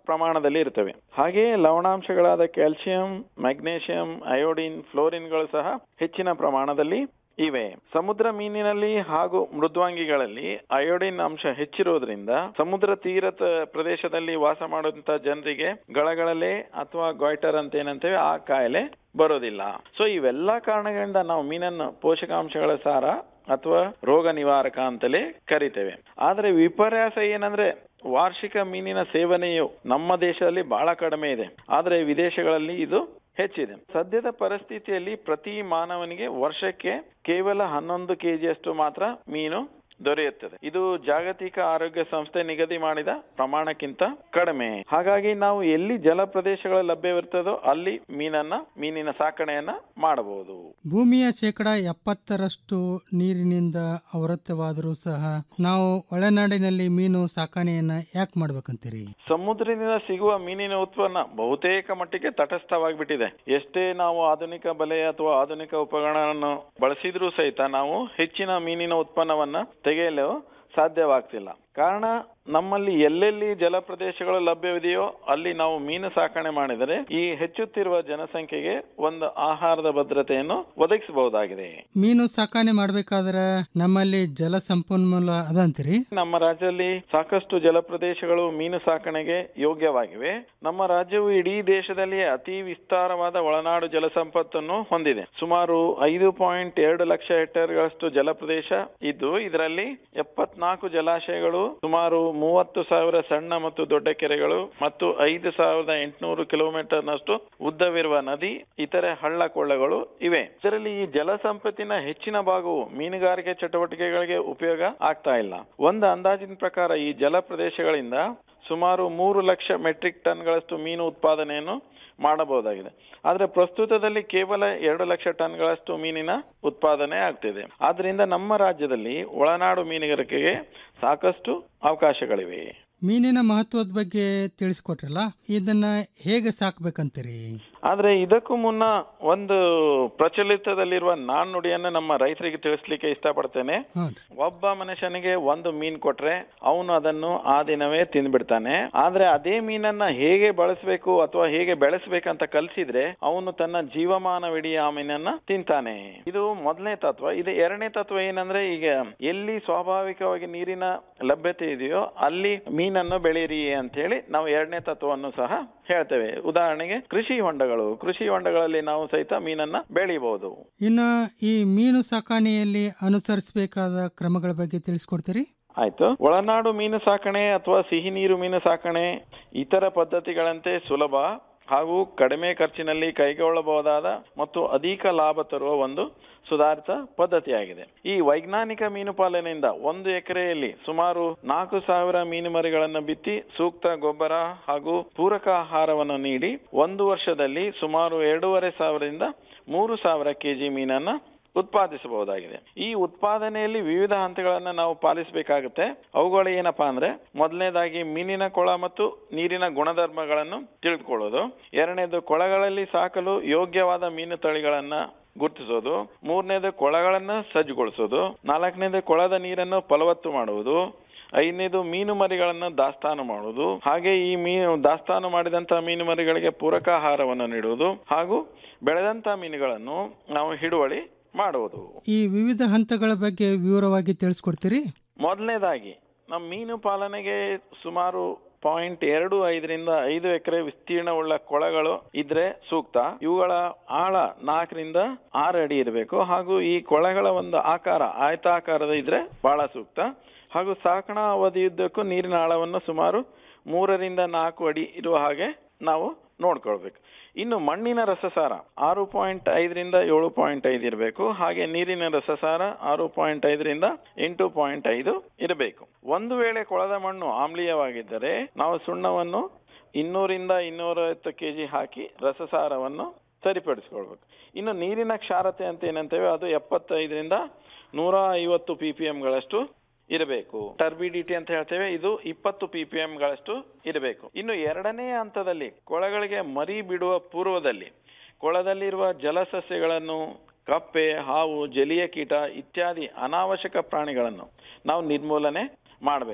ಪ್ರಮಾಣದಲ್ಲಿ ಇರ್ತವೆ ಹಾಗೆಯೇ ಲವಣಾಂಶಗಳಾದ ಕ್ಯಾಲ್ಸಿಯಂ ಮ್ಯಾಗ್ನೇಷಿಯಂ ಅಯೋಡಿನ್ ಫ್ಲೋರಿನ್ಗಳು ಸಹ ಹೆಚ್ಚಿನ ಪ್ರಮಾಣದಲ್ಲಿ ಇವೆ ಸಮುದ್ರ ಮೀನಿನಲ್ಲಿ ಹಾಗೂ ಮೃದ್ವಾಂಗಿಗಳಲ್ಲಿ ಅಯೋಡಿನ್ ಅಂಶ ಹೆಚ್ಚಿರೋದ್ರಿಂದ ಸಮುದ್ರ ತೀರದ ಪ್ರದೇಶದಲ್ಲಿ ವಾಸ ಮಾಡುವಂತ ಜನರಿಗೆ ಗಳಗಳಲೆ ಅಥವಾ ಗಾಯ್ಟರ್ ಅಂತ ಏನಂತೇವೆ ಆ ಕಾಯಿಲೆ ಬರೋದಿಲ್ಲ ಸೊ ಇವೆಲ್ಲ ಕಾರಣಗಳಿಂದ ನಾವು ಮೀನನ್ನು ಪೋಷಕಾಂಶಗಳ ಸಾರ ಅಥವಾ ರೋಗ ನಿವಾರಕ ಅಂತಲೇ ಕರಿತೇವೆ ಆದ್ರೆ ವಿಪರ್ಯಾಸ ಏನಂದ್ರೆ ವಾರ್ಷಿಕ ಮೀನಿನ ಸೇವನೆಯು ನಮ್ಮ ದೇಶದಲ್ಲಿ ಬಹಳ ಕಡಿಮೆ ಇದೆ ಆದ್ರೆ ವಿದೇಶಗಳಲ್ಲಿ ಇದು ಹೆಚ್ಚಿದೆ ಸದ್ಯದ ಪರಿಸ್ಥಿತಿಯಲ್ಲಿ ಪ್ರತಿ ಮಾನವನಿಗೆ ವರ್ಷಕ್ಕೆ ಕೇವಲ ಹನ್ನೊಂದು ಕೆಜಿಯಷ್ಟು ಮಾತ್ರ ಮೀನು ದೊರೆಯುತ್ತದೆ ಇದು ಜಾಗತಿಕ ಆರೋಗ್ಯ ಸಂಸ್ಥೆ ನಿಗದಿ ಮಾಡಿದ ಪ್ರಮಾಣಕ್ಕಿಂತ ಕಡಿಮೆ ಹಾಗಾಗಿ ನಾವು ಎಲ್ಲಿ ಜಲ ಪ್ರದೇಶಗಳು ಲಭ್ಯವಿರ್ತದೋ ಅಲ್ಲಿ ಮೀನನ್ನ ಮೀನಿನ ಸಾಕಣೆಯನ್ನ ಮಾಡಬಹುದು ಭೂಮಿಯ ಶೇಕಡ ಎಪ್ಪತ್ತರಷ್ಟು ನೀರಿನಿಂದ ಆವೃತವಾದರೂ ಸಹ ನಾವು ಒಳನಾಡಿನಲ್ಲಿ ಮೀನು ಸಾಕಣೆಯನ್ನ ಯಾಕೆ ಮಾಡ್ಬೇಕಂತೀರಿ ಸಮುದ್ರದಿಂದ ಸಿಗುವ ಮೀನಿನ ಉತ್ಪನ್ನ ಬಹುತೇಕ ಮಟ್ಟಿಗೆ ತಟಸ್ಥವಾಗಿಬಿಟ್ಟಿದೆ ಎಷ್ಟೇ ನಾವು ಆಧುನಿಕ ಬಲೆ ಅಥವಾ ಆಧುನಿಕ ಉಪಕರಣವನ್ನು ಬಳಸಿದ್ರೂ ಸಹಿತ ನಾವು ಹೆಚ್ಚಿನ ಮೀನಿನ ಉತ್ಪನ್ನವನ್ನ ತೆಗೆಯಲು ಸಾಧ್ಯವಾಗ್ತಿಲ್ಲ ಕಾರಣ ನಮ್ಮಲ್ಲಿ ಎಲ್ಲೆಲ್ಲಿ ಜಲ ಪ್ರದೇಶಗಳು ಲಭ್ಯವಿದೆಯೋ ಅಲ್ಲಿ ನಾವು ಮೀನು ಸಾಕಣೆ ಮಾಡಿದರೆ ಈ ಹೆಚ್ಚುತ್ತಿರುವ ಜನಸಂಖ್ಯೆಗೆ ಒಂದು ಆಹಾರದ ಭದ್ರತೆಯನ್ನು ಒದಗಿಸಬಹುದಾಗಿದೆ ಮೀನು ಸಾಕಣೆ ಮಾಡ್ಬೇಕಾದ್ರೆ ನಮ್ಮಲ್ಲಿ ಜಲ ಸಂಪನ್ಮೂಲ ಅದಂತೀರಿ ನಮ್ಮ ರಾಜ್ಯದಲ್ಲಿ ಸಾಕಷ್ಟು ಜಲ ಪ್ರದೇಶಗಳು ಮೀನು ಸಾಕಣೆಗೆ ಯೋಗ್ಯವಾಗಿವೆ ನಮ್ಮ ರಾಜ್ಯವು ಇಡೀ ದೇಶದಲ್ಲಿ ಅತಿ ವಿಸ್ತಾರವಾದ ಒಳನಾಡು ಜಲ ಸಂಪತ್ತನ್ನು ಹೊಂದಿದೆ ಸುಮಾರು ಐದು ಪಾಯಿಂಟ್ ಎರಡು ಲಕ್ಷ ಹೆಕ್ಟೇರ್ಗಳಷ್ಟು ಜಲ ಪ್ರದೇಶ ಇದ್ದು ಇದರಲ್ಲಿ ಎಪ್ಪತ್ನಾಲ್ಕು ಜಲಾಶಯಗಳು ಸುಮಾರು ಮೂವತ್ತು ಸಾವಿರ ಸಣ್ಣ ಮತ್ತು ದೊಡ್ಡ ಕೆರೆಗಳು ಮತ್ತು ಐದು ಸಾವಿರದ ಎಂಟುನೂರು ಕಿಲೋಮೀಟರ್ನಷ್ಟು ಉದ್ದವಿರುವ ನದಿ ಇತರೆ ಹಳ್ಳ ಕೊಳ್ಳಗಳು ಇವೆ ಇದರಲ್ಲಿ ಈ ಜಲ ಸಂಪತ್ತಿನ ಹೆಚ್ಚಿನ ಭಾಗವು ಮೀನುಗಾರಿಕೆ ಚಟುವಟಿಕೆಗಳಿಗೆ ಉಪಯೋಗ ಆಗ್ತಾ ಇಲ್ಲ ಒಂದು ಅಂದಾಜಿನ ಪ್ರಕಾರ ಈ ಜಲ ಪ್ರದೇಶಗಳಿಂದ ಸುಮಾರು ಮೂರು ಲಕ್ಷ ಮೆಟ್ರಿಕ್ ಟನ್ಗಳಷ್ಟು ಮೀನು ಉತ್ಪಾದನೆಯನ್ನು ಮಾಡಬಹುದಾಗಿದೆ ಆದ್ರೆ ಪ್ರಸ್ತುತದಲ್ಲಿ ಕೇವಲ ಎರಡು ಲಕ್ಷ ಟನ್ಗಳಷ್ಟು ಮೀನಿನ ಉತ್ಪಾದನೆ ಆಗ್ತಿದೆ ಆದ್ರಿಂದ ನಮ್ಮ ರಾಜ್ಯದಲ್ಲಿ ಒಳನಾಡು ಮೀನುಗಾರಿಕೆಗೆ ಸಾಕಷ್ಟು ಅವಕಾಶಗಳಿವೆ ಮೀನಿನ ಮಹತ್ವದ ಬಗ್ಗೆ ತಿಳಿಸ್ಕೊಟ್ರಲ್ಲ ಇದನ್ನ ಹೇಗೆ ಸಾಕ್ಬೇಕಂತೀರಿ ಆದ್ರೆ ಇದಕ್ಕೂ ಮುನ್ನ ಒಂದು ಪ್ರಚಲಿತದಲ್ಲಿರುವ ನಾಣ್ಣುಡಿಯನ್ನ ನಮ್ಮ ರೈತರಿಗೆ ತಿಳಿಸ್ಲಿಕ್ಕೆ ಇಷ್ಟಪಡ್ತೇನೆ ಒಬ್ಬ ಮನುಷ್ಯನಿಗೆ ಒಂದು ಮೀನ್ ಕೊಟ್ರೆ ಅವನು ಅದನ್ನು ಆ ದಿನವೇ ತಿಂದ್ಬಿಡ್ತಾನೆ ಆದ್ರೆ ಅದೇ ಮೀನನ್ನ ಹೇಗೆ ಬಳಸಬೇಕು ಅಥವಾ ಹೇಗೆ ಬೆಳೆಸಬೇಕಂತ ಕಲ್ಸಿದ್ರೆ ಅವನು ತನ್ನ ಜೀವಮಾನವಿಡೀ ಆ ಮೀನನ್ನ ತಿಂತಾನೆ ಇದು ಮೊದಲನೇ ತತ್ವ ಇದು ಎರಡನೇ ತತ್ವ ಏನಂದ್ರೆ ಈಗ ಎಲ್ಲಿ ಸ್ವಾಭಾವಿಕವಾಗಿ ನೀರಿನ ಲಭ್ಯತೆ ಇದೆಯೋ ಅಲ್ಲಿ ಮೀನನ್ನು ಬೆಳೀರಿ ಅಂತ ಹೇಳಿ ನಾವು ಎರಡನೇ ತತ್ವವನ್ನು ಸಹ ಹೇಳ್ತೇವೆ ಉದಾಹರಣೆಗೆ ಕೃಷಿ ಹೊಂಡಗಳು ಕೃಷಿ ಹೊಂಡಗಳಲ್ಲಿ ನಾವು ಸಹಿತ ಮೀನನ್ನ ಬೆಳಿಬಹುದು ಇನ್ನ ಈ ಮೀನು ಸಾಕಣೆಯಲ್ಲಿ ಅನುಸರಿಸಬೇಕಾದ ಕ್ರಮಗಳ ಬಗ್ಗೆ ತಿಳಿಸ್ಕೊಡ್ತೀರಿ ಆಯ್ತು ಒಳನಾಡು ಮೀನು ಸಾಕಣೆ ಅಥವಾ ಸಿಹಿ ನೀರು ಮೀನು ಸಾಕಣೆ ಇತರ ಪದ್ಧತಿಗಳಂತೆ ಸುಲಭ ಹಾಗೂ ಕಡಿಮೆ ಖರ್ಚಿನಲ್ಲಿ ಕೈಗೊಳ್ಳಬಹುದಾದ ಮತ್ತು ಅಧಿಕ ಲಾಭ ತರುವ ಒಂದು ಸುಧಾರಿತ ಪದ್ಧತಿಯಾಗಿದೆ ಈ ವೈಜ್ಞಾನಿಕ ಮೀನು ಪಾಲನೆಯಿಂದ ಒಂದು ಎಕರೆಯಲ್ಲಿ ಸುಮಾರು ನಾಲ್ಕು ಸಾವಿರ ಮೀನು ಮರಿಗಳನ್ನು ಬಿತ್ತಿ ಸೂಕ್ತ ಗೊಬ್ಬರ ಹಾಗೂ ಪೂರಕ ಆಹಾರವನ್ನು ನೀಡಿ ಒಂದು ವರ್ಷದಲ್ಲಿ ಸುಮಾರು ಎರಡೂವರೆ ಸಾವಿರದಿಂದ ಮೂರು ಸಾವಿರ ಕೆಜಿ ಮೀನನ್ನ ಉತ್ಪಾದಿಸಬಹುದಾಗಿದೆ ಈ ಉತ್ಪಾದನೆಯಲ್ಲಿ ವಿವಿಧ ಹಂತಗಳನ್ನ ನಾವು ಪಾಲಿಸಬೇಕಾಗುತ್ತೆ ಅವುಗಳು ಏನಪ್ಪಾ ಅಂದ್ರೆ ಮೊದಲನೇದಾಗಿ ಮೀನಿನ ಕೊಳ ಮತ್ತು ನೀರಿನ ಗುಣಧರ್ಮಗಳನ್ನು ತಿಳಿದುಕೊಳ್ಳೋದು ಎರಡನೇದು ಕೊಳಗಳಲ್ಲಿ ಸಾಕಲು ಯೋಗ್ಯವಾದ ಮೀನು ತಳಿಗಳನ್ನ ಗುರುತಿಸೋದು ಮೂರನೇದು ಕೊಳಗಳನ್ನ ಸಜ್ಜುಗೊಳಿಸೋದು ನಾಲ್ಕನೇದು ಕೊಳದ ನೀರನ್ನು ಫಲವತ್ತು ಮಾಡುವುದು ಐದನೇದು ಮೀನು ಮರಿಗಳನ್ನು ದಾಸ್ತಾನು ಮಾಡುವುದು ಹಾಗೆ ಈ ಮೀನು ದಾಸ್ತಾನು ಮಾಡಿದಂತ ಮೀನು ಮರಿಗಳಿಗೆ ಪೂರಕ ಆಹಾರವನ್ನು ನೀಡುವುದು ಹಾಗೂ ಬೆಳೆದಂತ ಮೀನುಗಳನ್ನು ನಾವು ಹಿಡುವಳಿ ಮಾಡುವುದು ಈ ವಿವಿಧ ಹಂತಗಳ ಬಗ್ಗೆ ವಿವರವಾಗಿ ತಿಳಿಸ್ಕೊಡ್ತೀರಿ ಮೊದಲನೇದಾಗಿ ನಮ್ಮ ಮೀನು ಪಾಲನೆಗೆ ಸುಮಾರು ಪಾಯಿಂಟ್ ಎರಡು ಐದರಿಂದ ಐದು ಎಕರೆ ವಿಸ್ತೀರ್ಣವುಳ್ಳ ಕೊಳಗಳು ಇದ್ರೆ ಸೂಕ್ತ ಇವುಗಳ ಆಳ ನಾಲ್ಕರಿಂದ ಆರು ಅಡಿ ಇರಬೇಕು ಹಾಗೂ ಈ ಕೊಳಗಳ ಒಂದು ಆಕಾರ ಆಯತಾಕಾರದ ಇದ್ರೆ ಬಹಳ ಸೂಕ್ತ ಹಾಗೂ ಸಾಕಣಾ ಅವಧಿಯುದ್ದಕ್ಕೂ ನೀರಿನ ಆಳವನ್ನು ಸುಮಾರು ಮೂರರಿಂದ ನಾಲ್ಕು ಅಡಿ ಇರುವ ಹಾಗೆ ನಾವು ನೋಡ್ಕೊಳ್ಬೇಕು ಇನ್ನು ಮಣ್ಣಿನ ರಸಸಾರ ಆರು ಪಾಯಿಂಟ್ ಐದರಿಂದ ಏಳು ಪಾಯಿಂಟ್ ಐದು ಇರಬೇಕು ಹಾಗೆ ನೀರಿನ ರಸಸಾರ ಆರು ಪಾಯಿಂಟ್ ಐದರಿಂದ ಎಂಟು ಪಾಯಿಂಟ್ ಐದು ಇರಬೇಕು ಒಂದು ವೇಳೆ ಕೊಳದ ಮಣ್ಣು ಆಮ್ಲೀಯವಾಗಿದ್ದರೆ ನಾವು ಸುಣ್ಣವನ್ನು ಇನ್ನೂರಿಂದ ಇನ್ನೂರೈವತ್ತು ಕೆಜಿ ಹಾಕಿ ರಸಸಾರವನ್ನು ಸರಿಪಡಿಸ್ಕೊಳ್ಬೇಕು ಇನ್ನು ನೀರಿನ ಕ್ಷಾರತೆ ಅಂತ ಏನಂತೇವೆ ಅದು ಎಪ್ಪತ್ತೈದರಿಂದ ನೂರ ಐವತ್ತು ಪಿ ಪಿ ಎಂಗಳಷ್ಟು ಇರಬೇಕು ಟರ್ಬಿಡಿಟಿ ಅಂತ ಹೇಳ್ತೇವೆ ಇದು ಇಪ್ಪತ್ತು ಪಿ ಪಿ ಗಳಷ್ಟು ಇರಬೇಕು ಇನ್ನು ಎರಡನೇ ಹಂತದಲ್ಲಿ ಕೊಳಗಳಿಗೆ ಮರಿ ಬಿಡುವ ಪೂರ್ವದಲ್ಲಿ ಕೊಳದಲ್ಲಿರುವ ಜಲಸಸ್ಯಗಳನ್ನು ಕಪ್ಪೆ ಹಾವು ಜಲೀಯ ಕೀಟ ಇತ್ಯಾದಿ ಅನಾವಶ್ಯಕ ಪ್ರಾಣಿಗಳನ್ನು ನಾವು ನಿರ್ಮೂಲನೆ ಮಾಡಬೇಕು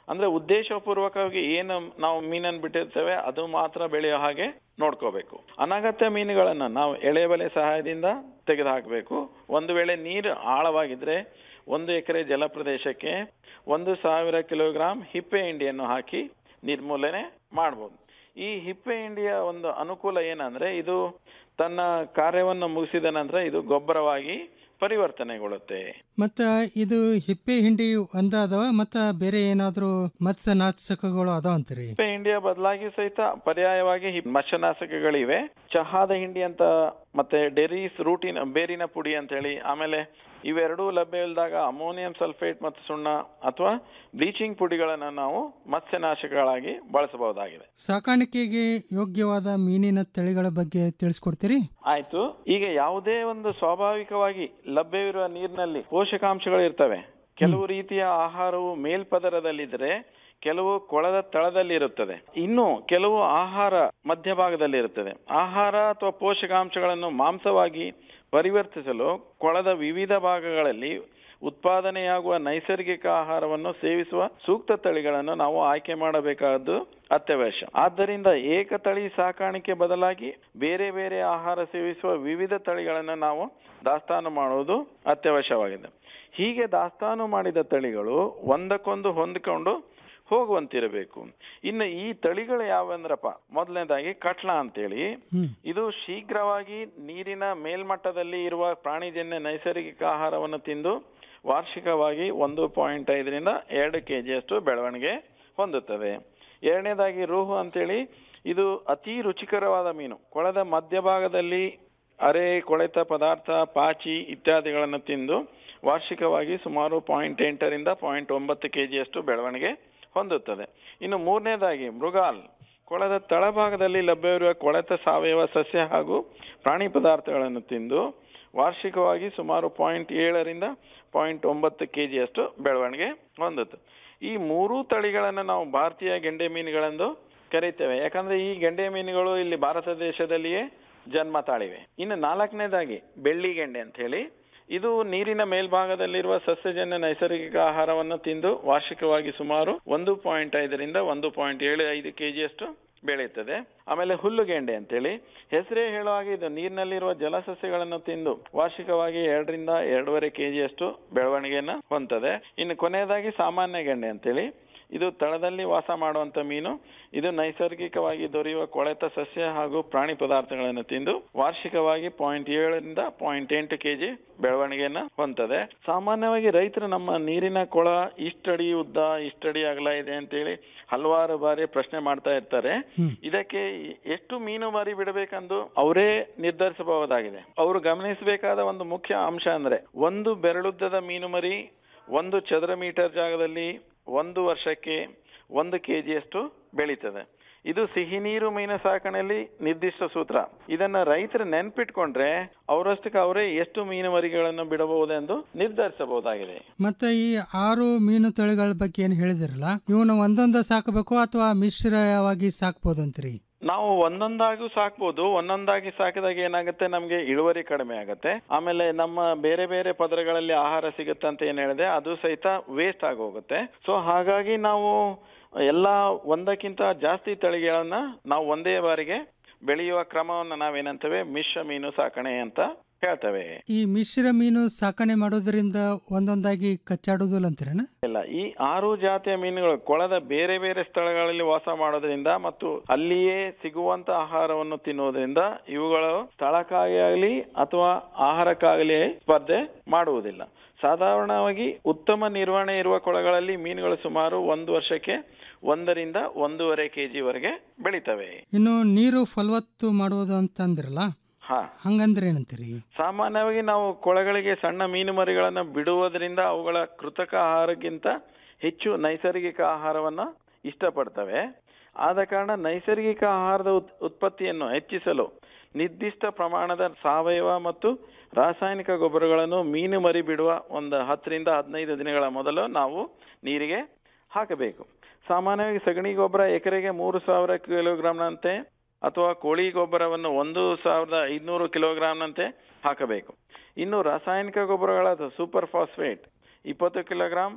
ಅಂದ್ರೆ ಉದ್ದೇಶಪೂರ್ವಕವಾಗಿ ಏನು ನಾವು ಮೀನನ್ನು ಬಿಟ್ಟಿರ್ತೇವೆ ಅದು ಮಾತ್ರ ಬೆಳೆಯೋ ಹಾಗೆ ನೋಡ್ಕೋಬೇಕು ಅನಗತ್ಯ ಮೀನುಗಳನ್ನ ನಾವು ಎಳೆ ಬಲೆ ಸಹಾಯದಿಂದ ತೆಗೆದು ಹಾಕಬೇಕು ಒಂದು ವೇಳೆ ನೀರು ಆಳವಾಗಿದ್ರೆ ಒಂದು ಎಕರೆ ಜಲ ಪ್ರದೇಶಕ್ಕೆ ಒಂದು ಸಾವಿರ ಕಿಲೋಗ್ರಾಂ ಹಿಪ್ಪೆ ಹಿಂಡಿಯನ್ನು ಹಾಕಿ ನಿರ್ಮೂಲನೆ ಮಾಡಬಹುದು ಈ ಹಿಪ್ಪೆ ಹಿಂಡಿಯ ಒಂದು ಅನುಕೂಲ ಏನಂದ್ರೆ ಇದು ತನ್ನ ಕಾರ್ಯವನ್ನು ಮುಗಿಸಿದ ನಂತರ ಇದು ಗೊಬ್ಬರವಾಗಿ ಪರಿವರ್ತನೆಗೊಳ್ಳುತ್ತೆ ಮತ್ತ ಇದು ಹಿಪ್ಪೆ ಹಿಂಡಿ ಒಂದ ಅದಾವ ಮತ್ತ ಬೇರೆ ಏನಾದ್ರೂ ಮತ್ಸ್ಯನಾಶಕಗಳು ಅದಾವ ಅಂತೀರಿ ಹಿಪ್ಪೆ ಹಿಂಡಿಯ ಬದಲಾಗಿ ಸಹಿತ ಪರ್ಯಾಯವಾಗಿ ಹಿ- ಮತ್ಸ್ಯನಾಶಕಗಳಿವೆ ಚಹಾದ ಹಿಂಡಿ ಅಂತ ಮತ್ತೆ ಡೆರೀಸ್ ರೂಟಿನ ಬೇರಿನ ಪುಡಿ ಅಂತ ಹೇಳಿ ಆಮೇಲೆ ಇವೆರಡೂ ಲಭ್ಯ ಇಲ್ಲದಾಗ ಅಮೋನಿಯಂ ಸಲ್ಫೇಟ್ ಮತ್ತು ಸುಣ್ಣ ಅಥವಾ ಬ್ಲೀಚಿಂಗ್ ಪುಡಿಗಳನ್ನು ನಾವು ಮತ್ಸ್ಯನಾಶಕಗಳಾಗಿ ಬಳಸಬಹುದಾಗಿದೆ ಸಾಕಾಣಿಕೆಗೆ ಯೋಗ್ಯವಾದ ಮೀನಿನ ತಳಿಗಳ ಬಗ್ಗೆ ತಿಳಿಸ್ಕೊಡ್ತೀರಿ ಆಯ್ತು ಈಗ ಯಾವುದೇ ಒಂದು ಸ್ವಾಭಾವಿಕವಾಗಿ ಲಭ್ಯವಿರುವ ನೀರಿನಲ್ಲಿ ಪೋಷಕಾಂಶಗಳು ಇರ್ತವೆ ಕೆಲವು ರೀತಿಯ ಆಹಾರವು ಮೇಲ್ಪದರದಲ್ಲಿದ್ದರೆ ಕೆಲವು ಕೊಳದ ತಳದಲ್ಲಿ ಇರುತ್ತದೆ ಇನ್ನು ಕೆಲವು ಆಹಾರ ಮಧ್ಯಭಾಗದಲ್ಲಿ ಇರುತ್ತದೆ ಆಹಾರ ಅಥವಾ ಪೋಷಕಾಂಶಗಳನ್ನು ಮಾಂಸವಾಗಿ ಪರಿವರ್ತಿಸಲು ಕೊಳದ ವಿವಿಧ ಭಾಗಗಳಲ್ಲಿ ಉತ್ಪಾದನೆಯಾಗುವ ನೈಸರ್ಗಿಕ ಆಹಾರವನ್ನು ಸೇವಿಸುವ ಸೂಕ್ತ ತಳಿಗಳನ್ನು ನಾವು ಆಯ್ಕೆ ಮಾಡಬೇಕಾದ್ದು ಅತ್ಯವಶ್ಯ ಆದ್ದರಿಂದ ಏಕತಳಿ ಸಾಕಾಣಿಕೆ ಬದಲಾಗಿ ಬೇರೆ ಬೇರೆ ಆಹಾರ ಸೇವಿಸುವ ವಿವಿಧ ತಳಿಗಳನ್ನು ನಾವು ದಾಸ್ತಾನು ಮಾಡುವುದು ಅತ್ಯವಶ್ಯವಾಗಿದೆ ಹೀಗೆ ದಾಸ್ತಾನು ಮಾಡಿದ ತಳಿಗಳು ಒಂದಕ್ಕೊಂದು ಹೊಂದಿಕೊಂಡು ಹೋಗುವಂತಿರಬೇಕು ಇನ್ನು ಈ ತಳಿಗಳು ಯಾವಂದ್ರಪ್ಪ ಮೊದಲನೇದಾಗಿ ಕಟ್ಲಾ ಅಂತೇಳಿ ಇದು ಶೀಘ್ರವಾಗಿ ನೀರಿನ ಮೇಲ್ಮಟ್ಟದಲ್ಲಿ ಇರುವ ಪ್ರಾಣಿಜನ್ಯ ನೈಸರ್ಗಿಕ ಆಹಾರವನ್ನು ತಿಂದು ವಾರ್ಷಿಕವಾಗಿ ಒಂದು ಪಾಯಿಂಟ್ ಐದರಿಂದ ಎರಡು ಕೆಜಿಯಷ್ಟು ಬೆಳವಣಿಗೆ ಹೊಂದುತ್ತದೆ ಎರಡನೇದಾಗಿ ರೋಹು ಅಂತೇಳಿ ಇದು ಅತಿ ರುಚಿಕರವಾದ ಮೀನು ಕೊಳದ ಮಧ್ಯಭಾಗದಲ್ಲಿ ಅರೆ ಕೊಳೆತ ಪದಾರ್ಥ ಪಾಚಿ ಇತ್ಯಾದಿಗಳನ್ನು ತಿಂದು ವಾರ್ಷಿಕವಾಗಿ ಸುಮಾರು ಪಾಯಿಂಟ್ ಎಂಟರಿಂದ ಪಾಯಿಂಟ್ ಒಂಬತ್ತು ಕೆಜಿಯಷ್ಟು ಬೆಳವಣಿಗೆ ಹೊಂದುತ್ತದೆ ಇನ್ನು ಮೂರನೇದಾಗಿ ಮೃಗಾಲ್ ಕೊಳದ ತಳಭಾಗದಲ್ಲಿ ಲಭ್ಯವಿರುವ ಕೊಳೆತ ಸಾವಯವ ಸಸ್ಯ ಹಾಗೂ ಪ್ರಾಣಿ ಪದಾರ್ಥಗಳನ್ನು ತಿಂದು ವಾರ್ಷಿಕವಾಗಿ ಸುಮಾರು ಪಾಯಿಂಟ್ ಏಳರಿಂದ ಪಾಯಿಂಟ್ ಒಂಬತ್ತು ಕೆಜಿಯಷ್ಟು ಬೆಳವಣಿಗೆ ಹೊಂದುತ್ತೆ ಈ ಮೂರೂ ತಳಿಗಳನ್ನು ನಾವು ಭಾರತೀಯ ಗೆಂಡೆ ಮೀನುಗಳೆಂದು ಕರೀತೇವೆ ಯಾಕಂದ್ರೆ ಈ ಗೆಂಡೆ ಮೀನುಗಳು ಇಲ್ಲಿ ಭಾರತ ದೇಶದಲ್ಲಿಯೇ ಜನ್ಮ ತಾಳಿವೆ ಇನ್ನು ನಾಲ್ಕನೇದಾಗಿ ಬೆಳ್ಳಿ ಗೆಂಡೆ ಅಂತ ಹೇಳಿ ಇದು ನೀರಿನ ಮೇಲ್ಭಾಗದಲ್ಲಿರುವ ಸಸ್ಯಜನ್ಯ ನೈಸರ್ಗಿಕ ಆಹಾರವನ್ನು ತಿಂದು ವಾರ್ಷಿಕವಾಗಿ ಸುಮಾರು ಒಂದು ಪಾಯಿಂಟ್ ಐದರಿಂದ ಒಂದು ಪಾಯಿಂಟ್ ಏಳು ಐದು ಕೆಜಿಯಷ್ಟು ಬೆಳೆಯುತ್ತದೆ ಆಮೇಲೆ ಹುಲ್ಲುಗೆಂಡೆ ಅಂತೇಳಿ ಹೆಸರೇ ಹೇಳುವ ಹಾಗೆ ಇದು ನೀರಿನಲ್ಲಿರುವ ಜಲಸಸ್ಯಗಳನ್ನು ತಿಂದು ವಾರ್ಷಿಕವಾಗಿ ಎರಡರಿಂದ ಎರಡೂವರೆ ಕೆಜಿಯಷ್ಟು ಬೆಳವಣಿಗೆಯನ್ನ ಹೊಂದದೆ ಇನ್ನು ಕೊನೆಯದಾಗಿ ಸಾಮಾನ್ಯ ಗೆಂಡೆ ಅಂತೇಳಿ ಇದು ತಳದಲ್ಲಿ ವಾಸ ಮಾಡುವಂತ ಮೀನು ಇದು ನೈಸರ್ಗಿಕವಾಗಿ ದೊರೆಯುವ ಕೊಳೆತ ಸಸ್ಯ ಹಾಗೂ ಪ್ರಾಣಿ ಪದಾರ್ಥಗಳನ್ನು ತಿಂದು ವಾರ್ಷಿಕವಾಗಿ ಪಾಯಿಂಟ್ ಏಳರಿಂದ ಪಾಯಿಂಟ್ ಎಂಟು ಕೆಜಿ ಬೆಳವಣಿಗೆಯನ್ನ ಹೊಂದದೆ ಸಾಮಾನ್ಯವಾಗಿ ರೈತರು ನಮ್ಮ ನೀರಿನ ಕೊಳ ಇಷ್ಟಡಿ ಉದ್ದ ಇಷ್ಟಡಿ ಅಗಲ ಇದೆ ಅಂತೇಳಿ ಹಲವಾರು ಬಾರಿ ಪ್ರಶ್ನೆ ಮಾಡ್ತಾ ಇರ್ತಾರೆ ಇದಕ್ಕೆ ಎಷ್ಟು ಮೀನು ಮರಿ ಬಿಡಬೇಕೆಂದು ಅವರೇ ನಿರ್ಧರಿಸಬಹುದಾಗಿದೆ ಅವರು ಗಮನಿಸಬೇಕಾದ ಒಂದು ಮುಖ್ಯ ಅಂಶ ಅಂದ್ರೆ ಒಂದು ಬೆರಳುದ್ದದ ಮೀನು ಮರಿ ಒಂದು ಚದರ ಮೀಟರ್ ಜಾಗದಲ್ಲಿ ಒಂದು ವರ್ಷಕ್ಕೆ ಒಂದು ಕೆಜಿಯಷ್ಟು ಬೆಳೀತದೆ ಇದು ಸಿಹಿ ನೀರು ಮೀನು ಸಾಕಣೆಯಲ್ಲಿ ನಿರ್ದಿಷ್ಟ ಸೂತ್ರ ಇದನ್ನ ರೈತರು ನೆನ್ಪಿಟ್ಕೊಂಡ್ರೆ ಅವರಷ್ಟಕ್ಕೆ ಅವರೇ ಎಷ್ಟು ಮೀನು ಮರಿಗಳನ್ನು ಬಿಡಬಹುದೆಂದು ನಿರ್ಧರಿಸಬಹುದಾಗಿದೆ ಮತ್ತೆ ಈ ಆರು ಮೀನು ತಳಿಗಳ ಬಗ್ಗೆ ಏನ್ ಹೇಳಿದಿರಲ್ಲ ಇವನು ಒಂದೊಂದ ಸಾಕಬೇಕು ಅಥವಾ ಮಿಶ್ರವಾಗಿ ಸಾಕ್ಬೋದಂತ್ರಿ ನಾವು ಒಂದೊಂದಾಗೂ ಸಾಕ್ಬೋದು ಒಂದೊಂದಾಗಿ ಸಾಕಿದಾಗ ಏನಾಗುತ್ತೆ ನಮ್ಗೆ ಇಳುವರಿ ಕಡಿಮೆ ಆಗುತ್ತೆ ಆಮೇಲೆ ನಮ್ಮ ಬೇರೆ ಬೇರೆ ಪದರಗಳಲ್ಲಿ ಆಹಾರ ಸಿಗುತ್ತೆ ಅಂತ ಏನ್ ಹೇಳಿದೆ ಅದು ಸಹಿತ ವೇಸ್ಟ್ ಆಗಿ ಹೋಗುತ್ತೆ ಸೊ ಹಾಗಾಗಿ ನಾವು ಎಲ್ಲ ಒಂದಕ್ಕಿಂತ ಜಾಸ್ತಿ ತಳಿಗಳನ್ನ ನಾವು ಒಂದೇ ಬಾರಿಗೆ ಬೆಳೆಯುವ ಕ್ರಮವನ್ನು ನಾವೇನಂತೇವೆ ಮಿಶ್ರ ಮೀನು ಸಾಕಣೆ ಅಂತ ಹೇಳ್ತೇವೆ ಈ ಮಿಶ್ರ ಮೀನು ಸಾಕಣೆ ಮಾಡೋದ್ರಿಂದ ಒಂದೊಂದಾಗಿ ಕಚ್ಚಾಡೋದಿಲ್ಲ ಅಂತೀರೇನ ಇಲ್ಲ ಈ ಆರು ಜಾತಿಯ ಮೀನುಗಳು ಕೊಳದ ಬೇರೆ ಬೇರೆ ಸ್ಥಳಗಳಲ್ಲಿ ವಾಸ ಮಾಡೋದ್ರಿಂದ ಮತ್ತು ಅಲ್ಲಿಯೇ ಸಿಗುವಂತ ಆಹಾರವನ್ನು ತಿನ್ನುವುದರಿಂದ ಇವುಗಳು ಸ್ಥಳಕ್ಕಾಗಿ ಆಗಲಿ ಅಥವಾ ಆಹಾರಕ್ಕಾಗಲಿ ಸ್ಪರ್ಧೆ ಮಾಡುವುದಿಲ್ಲ ಸಾಧಾರಣವಾಗಿ ಉತ್ತಮ ನಿರ್ವಹಣೆ ಇರುವ ಕೊಳಗಳಲ್ಲಿ ಮೀನುಗಳು ಸುಮಾರು ಒಂದು ವರ್ಷಕ್ಕೆ ಒಂದರಿಂದ ಒಂದೂವರೆ ಕೆಜಿ ವರೆಗೆ ಬೆಳಿತವೆ ಇನ್ನು ನೀರು ಫಲವತ್ತು ಮಾಡುವುದು ಅಂತ ಅಂದ್ರಲ್ಲ ಹಾ ಹಂಗಂದ್ರೆ ಏನಂತೀರಿ ಸಾಮಾನ್ಯವಾಗಿ ನಾವು ಕೊಳಗಳಿಗೆ ಸಣ್ಣ ಮೀನು ಮರಿಗಳನ್ನ ಬಿಡುವುದರಿಂದ ಅವುಗಳ ಕೃತಕ ಆಹಾರಕ್ಕಿಂತ ಹೆಚ್ಚು ನೈಸರ್ಗಿಕ ಆಹಾರವನ್ನ ಇಷ್ಟಪಡ್ತವೆ ಆದ ಕಾರಣ ನೈಸರ್ಗಿಕ ಆಹಾರದ ಉತ್- ಉತ್ಪತ್ತಿಯನ್ನು ಹೆಚ್ಚಿಸಲು ನಿರ್ದಿಷ್ಟ ಪ್ರಮಾಣದ ಸಾವಯವ ಮತ್ತು ರಾಸಾಯನಿಕ ಗೊಬ್ಬರಗಳನ್ನು ಮೀನು ಮರಿ ಬಿಡುವ ಒಂದು ಹತ್ತರಿಂದ ಹದಿನೈದು ದಿನಗಳ ಮೊದಲು ನಾವು ನೀರಿಗೆ ಹಾಕಬೇಕು ಸಾಮಾನ್ಯವಾಗಿ ಸಗಣಿ ಗೊಬ್ಬರ ಎಕರೆಗೆ ಮೂರು ಸಾವಿರ ಕಿಲೋಗ್ರಾಂನಂತೆ ಅಥವಾ ಕೋಳಿ ಗೊಬ್ಬರವನ್ನು ಒಂದು ಸಾವಿರದ ಐದುನೂರು ಕಿಲೋಗ್ರಾಂನಂತೆ ಹಾಕಬೇಕು ಇನ್ನು ರಾಸಾಯನಿಕ ಗೊಬ್ಬರಗಳಾದ ಸೂಪರ್ ಫಾಸ್ಫೇಟ್ ಇಪ್ಪತ್ತು ಕಿಲೋಗ್ರಾಂ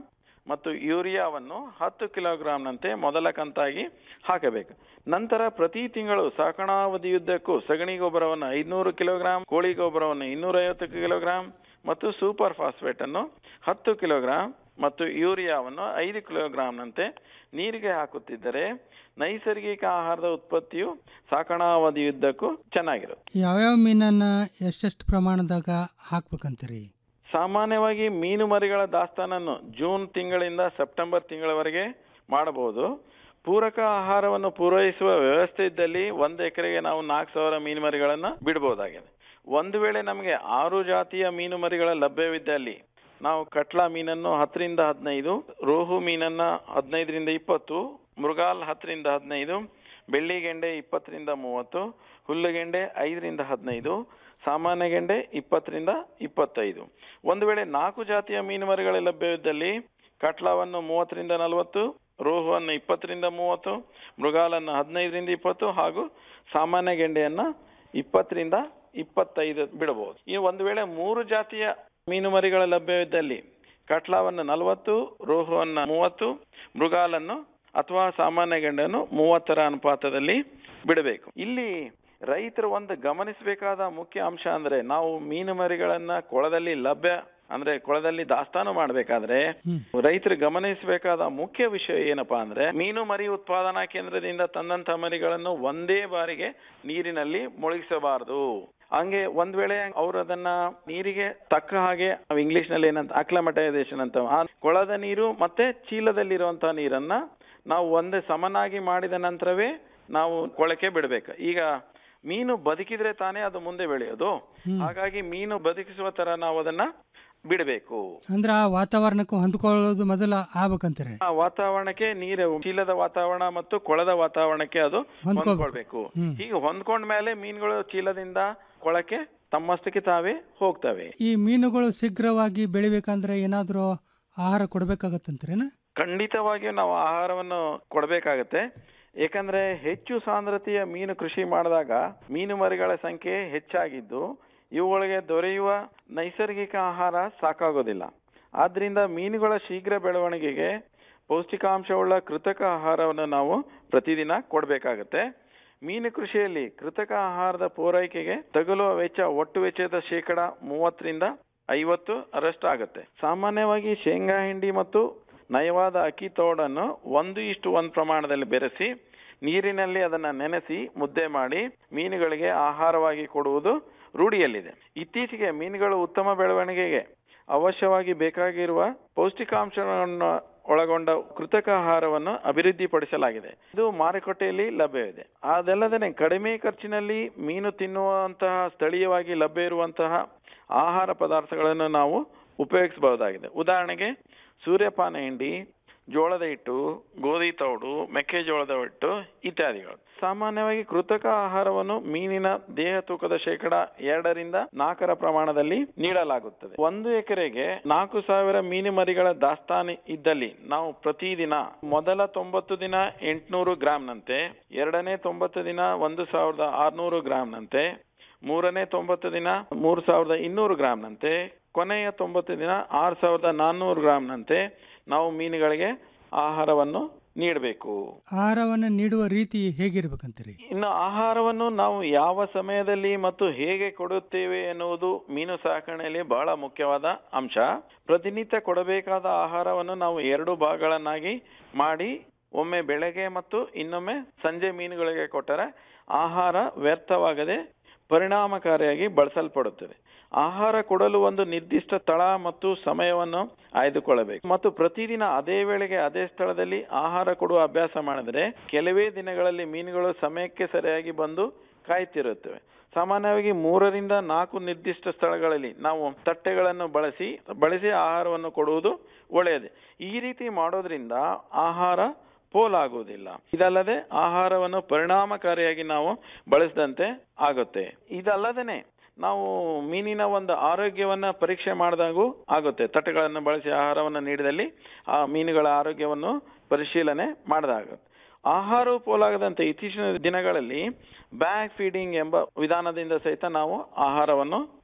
ಮತ್ತು ಯೂರಿಯಾವನ್ನು ಹತ್ತು ಕಿಲೋಗ್ರಾಂನಂತೆ ಮೊದಲ ಕಂತಾಗಿ ಹಾಕಬೇಕು ನಂತರ ಪ್ರತಿ ತಿಂಗಳು ಸಾಕಣಾವಧಿಯುದ್ದಕ್ಕೂ ಸಗಣಿ ಗೊಬ್ಬರವನ್ನು ಐದುನೂರು ಕಿಲೋಗ್ರಾಂ ಕೋಳಿ ಗೊಬ್ಬರವನ್ನು ಇನ್ನೂರೈವತ್ತು ಕಿಲೋಗ್ರಾಂ ಮತ್ತು ಸೂಪರ್ ಫಾಸ್ಫೇಟ್ ಅನ್ನು ಹತ್ತು ಕಿಲೋಗ್ರಾಂ ಮತ್ತು ಯೂರಿಯಾವನ್ನು ಐದು ಕಿಲೋಗ್ರಾಂನಂತೆ ನೀರಿಗೆ ಹಾಕುತ್ತಿದ್ದರೆ ನೈಸರ್ಗಿಕ ಆಹಾರದ ಉತ್ಪತ್ತಿಯು ಸಾಕಣಾವಧಿಯುದ್ದಕ್ಕೂ ಚೆನ್ನಾಗಿರುತ್ತೆ ಯಾವ್ಯಾವ ಮೀನನ್ನ ಎಷ್ಟೆಷ್ಟು ಪ್ರಮಾಣದಾಗ ಹಾಕ್ಬೇಕಂತೀರಿ ಸಾಮಾನ್ಯವಾಗಿ ಮೀನು ಮರಿಗಳ ದಾಸ್ತಾನನ್ನು ಜೂನ್ ತಿಂಗಳಿಂದ ಸೆಪ್ಟೆಂಬರ್ ತಿಂಗಳವರೆಗೆ ಮಾಡಬಹುದು ಪೂರಕ ಆಹಾರವನ್ನು ಪೂರೈಸುವ ವ್ಯವಸ್ಥೆ ಇದ್ದಲ್ಲಿ ಒಂದು ಎಕರೆಗೆ ನಾವು ನಾಲ್ಕು ಸಾವಿರ ಮೀನು ಮರಿಗಳನ್ನ ಬಿಡಬಹುದಾಗಿದೆ ಒಂದು ವೇಳೆ ನಮಗೆ ಆರು ಜಾತಿಯ ಮೀನು ಮರಿಗಳ ಲಭ್ಯವಿದ್ದಲ್ಲಿ ನಾವು ಕಟ್ಲಾ ಮೀನನ್ನು ಹತ್ತರಿಂದ ಹದಿನೈದು ರೋಹು ಮೀನನ್ನ ಹದಿನೈದರಿಂದ ಇಪ್ಪತ್ತು ಮೃಗಾಲ್ ಹತ್ತರಿಂದ ಹದಿನೈದು ಬೆಳ್ಳಿಗೆಂಡೆ ಇಪ್ಪತ್ತರಿಂದ ಮೂವತ್ತು ಹುಲ್ಲುಗೆಂಡೆ ಐದರಿಂದ ಹದಿನೈದು ಸಾಮಾನ್ಯ ಗೆಂಡೆ ಇಪ್ಪತ್ತರಿಂದ ಇಪ್ಪತ್ತೈದು ಒಂದು ವೇಳೆ ನಾಲ್ಕು ಜಾತಿಯ ಮೀನು ಮರಿಗಳ ಲಭ್ಯವಿದ್ದಲ್ಲಿ ಕಟ್ಲಾವನ್ನು ಮೂವತ್ತರಿಂದ ನಲವತ್ತು ರೋಹುವನ್ನು ಇಪ್ಪತ್ತರಿಂದ ಮೂವತ್ತು ಮೃಗಾಲನ್ನು ಹದಿನೈದರಿಂದ ಇಪ್ಪತ್ತು ಹಾಗೂ ಸಾಮಾನ್ಯ ಗೆಂಡೆಯನ್ನ ಇಪ್ಪತ್ತರಿಂದ ಇಪ್ಪತ್ತೈದು ಬಿಡಬಹುದು ಈ ಒಂದು ವೇಳೆ ಮೂರು ಜಾತಿಯ ಮೀನು ಮರಿಗಳ ಲಭ್ಯವಿದ್ದಲ್ಲಿ ಕಟ್ಲಾವನ್ನು ನಲವತ್ತು ರೋಹುವನ್ನು ಮೂವತ್ತು ಮೃಗಾಲನ್ನು ಅಥವಾ ಸಾಮಾನ್ಯ ಗೆಂಡನ್ನು ಮೂವತ್ತರ ಅನುಪಾತದಲ್ಲಿ ಬಿಡಬೇಕು ಇಲ್ಲಿ ರೈತರು ಒಂದು ಗಮನಿಸಬೇಕಾದ ಮುಖ್ಯ ಅಂಶ ಅಂದ್ರೆ ನಾವು ಮೀನು ಮರಿಗಳನ್ನ ಕೊಳದಲ್ಲಿ ಲಭ್ಯ ಅಂದ್ರೆ ಕೊಳದಲ್ಲಿ ದಾಸ್ತಾನು ಮಾಡಬೇಕಾದ್ರೆ ರೈತರು ಗಮನಿಸಬೇಕಾದ ಮುಖ್ಯ ವಿಷಯ ಏನಪ್ಪಾ ಅಂದ್ರೆ ಮೀನು ಮರಿ ಉತ್ಪಾದನಾ ಕೇಂದ್ರದಿಂದ ತಂದಂತ ಮರಿಗಳನ್ನು ಒಂದೇ ಬಾರಿಗೆ ನೀರಿನಲ್ಲಿ ಮುಳುಗಿಸಬಾರದು ಹಂಗೆ ಒಂದ್ ವೇಳೆ ಅವ್ರು ಅದನ್ನ ನೀರಿಗೆ ತಕ್ಕ ಹಾಗೆ ನಾವು ಇಂಗ್ಲಿಷ್ ನಲ್ಲಿ ಏನಂತ ಅಕ್ಲಮಟೈಸೇಷನ್ ಅಂತ ಆ ಕೊಳದ ನೀರು ಮತ್ತೆ ಚೀಲದಲ್ಲಿರುವಂತಹ ನೀರನ್ನ ನಾವು ಒಂದೇ ಸಮನಾಗಿ ಮಾಡಿದ ನಂತರವೇ ನಾವು ಕೊಳಕೆ ಬಿಡಬೇಕು ಈಗ ಮೀನು ಬದುಕಿದ್ರೆ ತಾನೇ ಅದು ಮುಂದೆ ಬೆಳೆಯೋದು ಹಾಗಾಗಿ ಮೀನು ಬದುಕಿಸುವ ತರ ನಾವು ಅದನ್ನ ಬಿಡಬೇಕು ಅಂದ್ರ ಆ ವಾತಾವರಣಕ್ಕೂ ಹೊಂದ್ಕೊಳ್ಳೋದು ಮೊದಲ ಆಗ್ಬೇಕಂತೀರಿ ಆ ವಾತಾವರಣಕ್ಕೆ ನೀರು ಚೀಲದ ವಾತಾವರಣ ಮತ್ತು ಕೊಳದ ವಾತಾವರಣಕ್ಕೆ ಅದು ಹೊಂದ್ಕೊಬೇಕು. ಹೊಂದ್ಕೊಳ್ಬೇಕು ಹೀಗೆ ಹೊಂದ್ಕೊಂಡ ಮೇಲೆ ಮೀನುಗಳು ಚೀಲದಿಂದ ಕೊಳಕ್ಕೆ ತಮ್ಮಷ್ಟಕ್ಕೆ ತಾವೇ ಹೋಗ್ತವೆ ಈ ಮೀನುಗಳು ಶೀಘ್ರವಾಗಿ ಬೆಳಿಬೇಕಂದ್ರೆ ಏನಾದರೂ ಆಹಾರ ಕೊಡ್ಬೇಕಾಗತ್ತಂತೀರೇನ ಖಂಡಿತವಾಗಿಯೂ ನಾವು ಆಹಾರವನ್ನು ಕೊಡಬೇಕಾಗತ್ತೆ ಏಕೆಂದ್ರೆ ಹೆಚ್ಚು ಸಾಂದ್ರತೆಯ ಮೀನು ಕೃಷಿ ಮಾಡಿದಾಗ ಮೀನು ಮರಿಗಳ ಸಂಖ್ಯೆ ಹೆಚ್ಚಾಗಿದ್ದು ಇವುಗಳಿಗೆ ದೊರೆಯುವ ನೈಸರ್ಗಿಕ ಆಹಾರ ಸಾಕಾಗೋದಿಲ್ಲ ಆದ್ರಿಂದ ಮೀನುಗಳ ಶೀಘ್ರ ಬೆಳವಣಿಗೆಗೆ ಪೌಷ್ಟಿಕಾಂಶವುಳ್ಳ ಕೃತಕ ಆಹಾರವನ್ನು ನಾವು ಪ್ರತಿದಿನ ಕೊಡಬೇಕಾಗತ್ತೆ ಮೀನು ಕೃಷಿಯಲ್ಲಿ ಕೃತಕ ಆಹಾರದ ಪೂರೈಕೆಗೆ ತಗುಲುವ ವೆಚ್ಚ ಒಟ್ಟು ವೆಚ್ಚದ ಶೇಕಡ ಮೂವತ್ತರಿಂದ ಐವತ್ತು ಅರಷ್ಟು ಆಗುತ್ತೆ ಸಾಮಾನ್ಯವಾಗಿ ಶೇಂಗಾ ಹಿಂಡಿ ಮತ್ತು ನಯವಾದ ಅಕ್ಕಿ ತೋಡನ್ನು ಒಂದು ಇಷ್ಟು ಒಂದು ಪ್ರಮಾಣದಲ್ಲಿ ಬೆರೆಸಿ ನೀರಿನಲ್ಲಿ ಅದನ್ನ ನೆನೆಸಿ ಮುದ್ದೆ ಮಾಡಿ ಮೀನುಗಳಿಗೆ ಆಹಾರವಾಗಿ ಕೊಡುವುದು ರೂಢಿಯಲ್ಲಿದೆ ಇತ್ತೀಚೆಗೆ ಮೀನುಗಳು ಉತ್ತಮ ಬೆಳವಣಿಗೆಗೆ ಅವಶ್ಯವಾಗಿ ಬೇಕಾಗಿರುವ ಪೌಷ್ಟಿಕಾಂಶವನ್ನು ಒಳಗೊಂಡ ಕೃತಕ ಆಹಾರವನ್ನು ಅಭಿವೃದ್ಧಿಪಡಿಸಲಾಗಿದೆ ಇದು ಮಾರುಕಟ್ಟೆಯಲ್ಲಿ ಲಭ್ಯವಿದೆ ಅದಲ್ಲದೆ ಕಡಿಮೆ ಖರ್ಚಿನಲ್ಲಿ ಮೀನು ತಿನ್ನುವಂತಹ ಸ್ಥಳೀಯವಾಗಿ ಲಭ್ಯ ಇರುವಂತಹ ಆಹಾರ ಪದಾರ್ಥಗಳನ್ನು ನಾವು ಉಪಯೋಗಿಸಬಹುದಾಗಿದೆ ಉದಾಹರಣೆಗೆ ಸೂರ್ಯಪಾನ ಹಿಂಡಿ ಜೋಳದ ಹಿಟ್ಟು ಗೋಧಿ ತೌಡು ಮೆಕ್ಕೆಜೋಳದ ಹಿಟ್ಟು ಇತ್ಯಾದಿಗಳು ಸಾಮಾನ್ಯವಾಗಿ ಕೃತಕ ಆಹಾರವನ್ನು ಮೀನಿನ ದೇಹ ತೂಕದ ಶೇಕಡ ಎರಡರಿಂದ ನಾಲ್ಕರ ಪ್ರಮಾಣದಲ್ಲಿ ನೀಡಲಾಗುತ್ತದೆ ಒಂದು ಎಕರೆಗೆ ನಾಲ್ಕು ಸಾವಿರ ಮೀನು ಮರಿಗಳ ದಾಸ್ತಾನು ಇದ್ದಲ್ಲಿ ನಾವು ಪ್ರತಿದಿನ ಮೊದಲ ತೊಂಬತ್ತು ದಿನ ಎಂಟುನೂರು ಗ್ರಾಂನಂತೆ ಎರಡನೇ ತೊಂಬತ್ತು ದಿನ ಒಂದು ಸಾವಿರದ ಆರ್ನೂರು ಗ್ರಾಂನಂತೆ ಮೂರನೇ ತೊಂಬತ್ತು ದಿನ ಮೂರು ಸಾವಿರದ ಇನ್ನೂರು ಗ್ರಾಂನಂತೆ ಕೊನೆಯ ತೊಂಬತ್ತು ದಿನ ಆರು ಸಾವಿರದ ನಾನ್ನೂರು ಗ್ರಾಂನಂತೆ ನಾವು ಮೀನುಗಳಿಗೆ ಆಹಾರವನ್ನು ನೀಡಬೇಕು ಆಹಾರವನ್ನು ನೀಡುವ ರೀತಿ ಹೇಗಿರ್ಬೇಕಂತೀರಿ ಇನ್ನು ಆಹಾರವನ್ನು ನಾವು ಯಾವ ಸಮಯದಲ್ಲಿ ಮತ್ತು ಹೇಗೆ ಕೊಡುತ್ತೇವೆ ಎನ್ನುವುದು ಮೀನು ಸಾಕಣೆಯಲ್ಲಿ ಬಹಳ ಮುಖ್ಯವಾದ ಅಂಶ ಪ್ರತಿನಿತ್ಯ ಕೊಡಬೇಕಾದ ಆಹಾರವನ್ನು ನಾವು ಎರಡು ಭಾಗಗಳನ್ನಾಗಿ ಮಾಡಿ ಒಮ್ಮೆ ಬೆಳಗ್ಗೆ ಮತ್ತು ಇನ್ನೊಮ್ಮೆ ಸಂಜೆ ಮೀನುಗಳಿಗೆ ಕೊಟ್ಟರೆ ಆಹಾರ ವ್ಯರ್ಥವಾಗದೆ ಪರಿಣಾಮಕಾರಿಯಾಗಿ ಬಳಸಲ್ಪಡುತ್ತದೆ ಆಹಾರ ಕೊಡಲು ಒಂದು ನಿರ್ದಿಷ್ಟ ಸ್ಥಳ ಮತ್ತು ಸಮಯವನ್ನು ಆಯ್ದುಕೊಳ್ಳಬೇಕು ಮತ್ತು ಪ್ರತಿದಿನ ಅದೇ ವೇಳೆಗೆ ಅದೇ ಸ್ಥಳದಲ್ಲಿ ಆಹಾರ ಕೊಡುವ ಅಭ್ಯಾಸ ಮಾಡಿದರೆ ಕೆಲವೇ ದಿನಗಳಲ್ಲಿ ಮೀನುಗಳು ಸಮಯಕ್ಕೆ ಸರಿಯಾಗಿ ಬಂದು ಕಾಯ್ತಿರುತ್ತವೆ ಸಾಮಾನ್ಯವಾಗಿ ಮೂರರಿಂದ ನಾಲ್ಕು ನಿರ್ದಿಷ್ಟ ಸ್ಥಳಗಳಲ್ಲಿ ನಾವು ತಟ್ಟೆಗಳನ್ನು ಬಳಸಿ ಬಳಸಿ ಆಹಾರವನ್ನು ಕೊಡುವುದು ಒಳ್ಳೆಯದು ಈ ರೀತಿ ಮಾಡೋದ್ರಿಂದ ಆಹಾರ ಪೋಲಾಗುವುದಿಲ್ಲ ಇದಲ್ಲದೆ ಆಹಾರವನ್ನು ಪರಿಣಾಮಕಾರಿಯಾಗಿ ನಾವು ಬಳಸಿದಂತೆ ಆಗುತ್ತೆ ಇದಲ್ಲದೇನೆ ನಾವು ಮೀನಿನ ಒಂದು ಆರೋಗ್ಯವನ್ನ ಪರೀಕ್ಷೆ ಮಾಡಿದಾಗೂ ಆಗುತ್ತೆ ತಟ್ಟೆಗಳನ್ನು ಬಳಸಿ ಆಹಾರವನ್ನು ನೀಡಿದಲ್ಲಿ ಆ ಮೀನುಗಳ ಆರೋಗ್ಯವನ್ನು ಪರಿಶೀಲನೆ ಮಾಡಿದಾಗುತ್ತೆ ಆಹಾರವು ಪೋಲಾಗದಂತೆ ಇತ್ತೀಚಿನ ದಿನಗಳಲ್ಲಿ ಬ್ಯಾಗ್ ಫೀಡಿಂಗ್ ಎಂಬ ವಿಧಾನದಿಂದ ಸಹಿತ ನಾವು ಆಹಾರವನ್ನು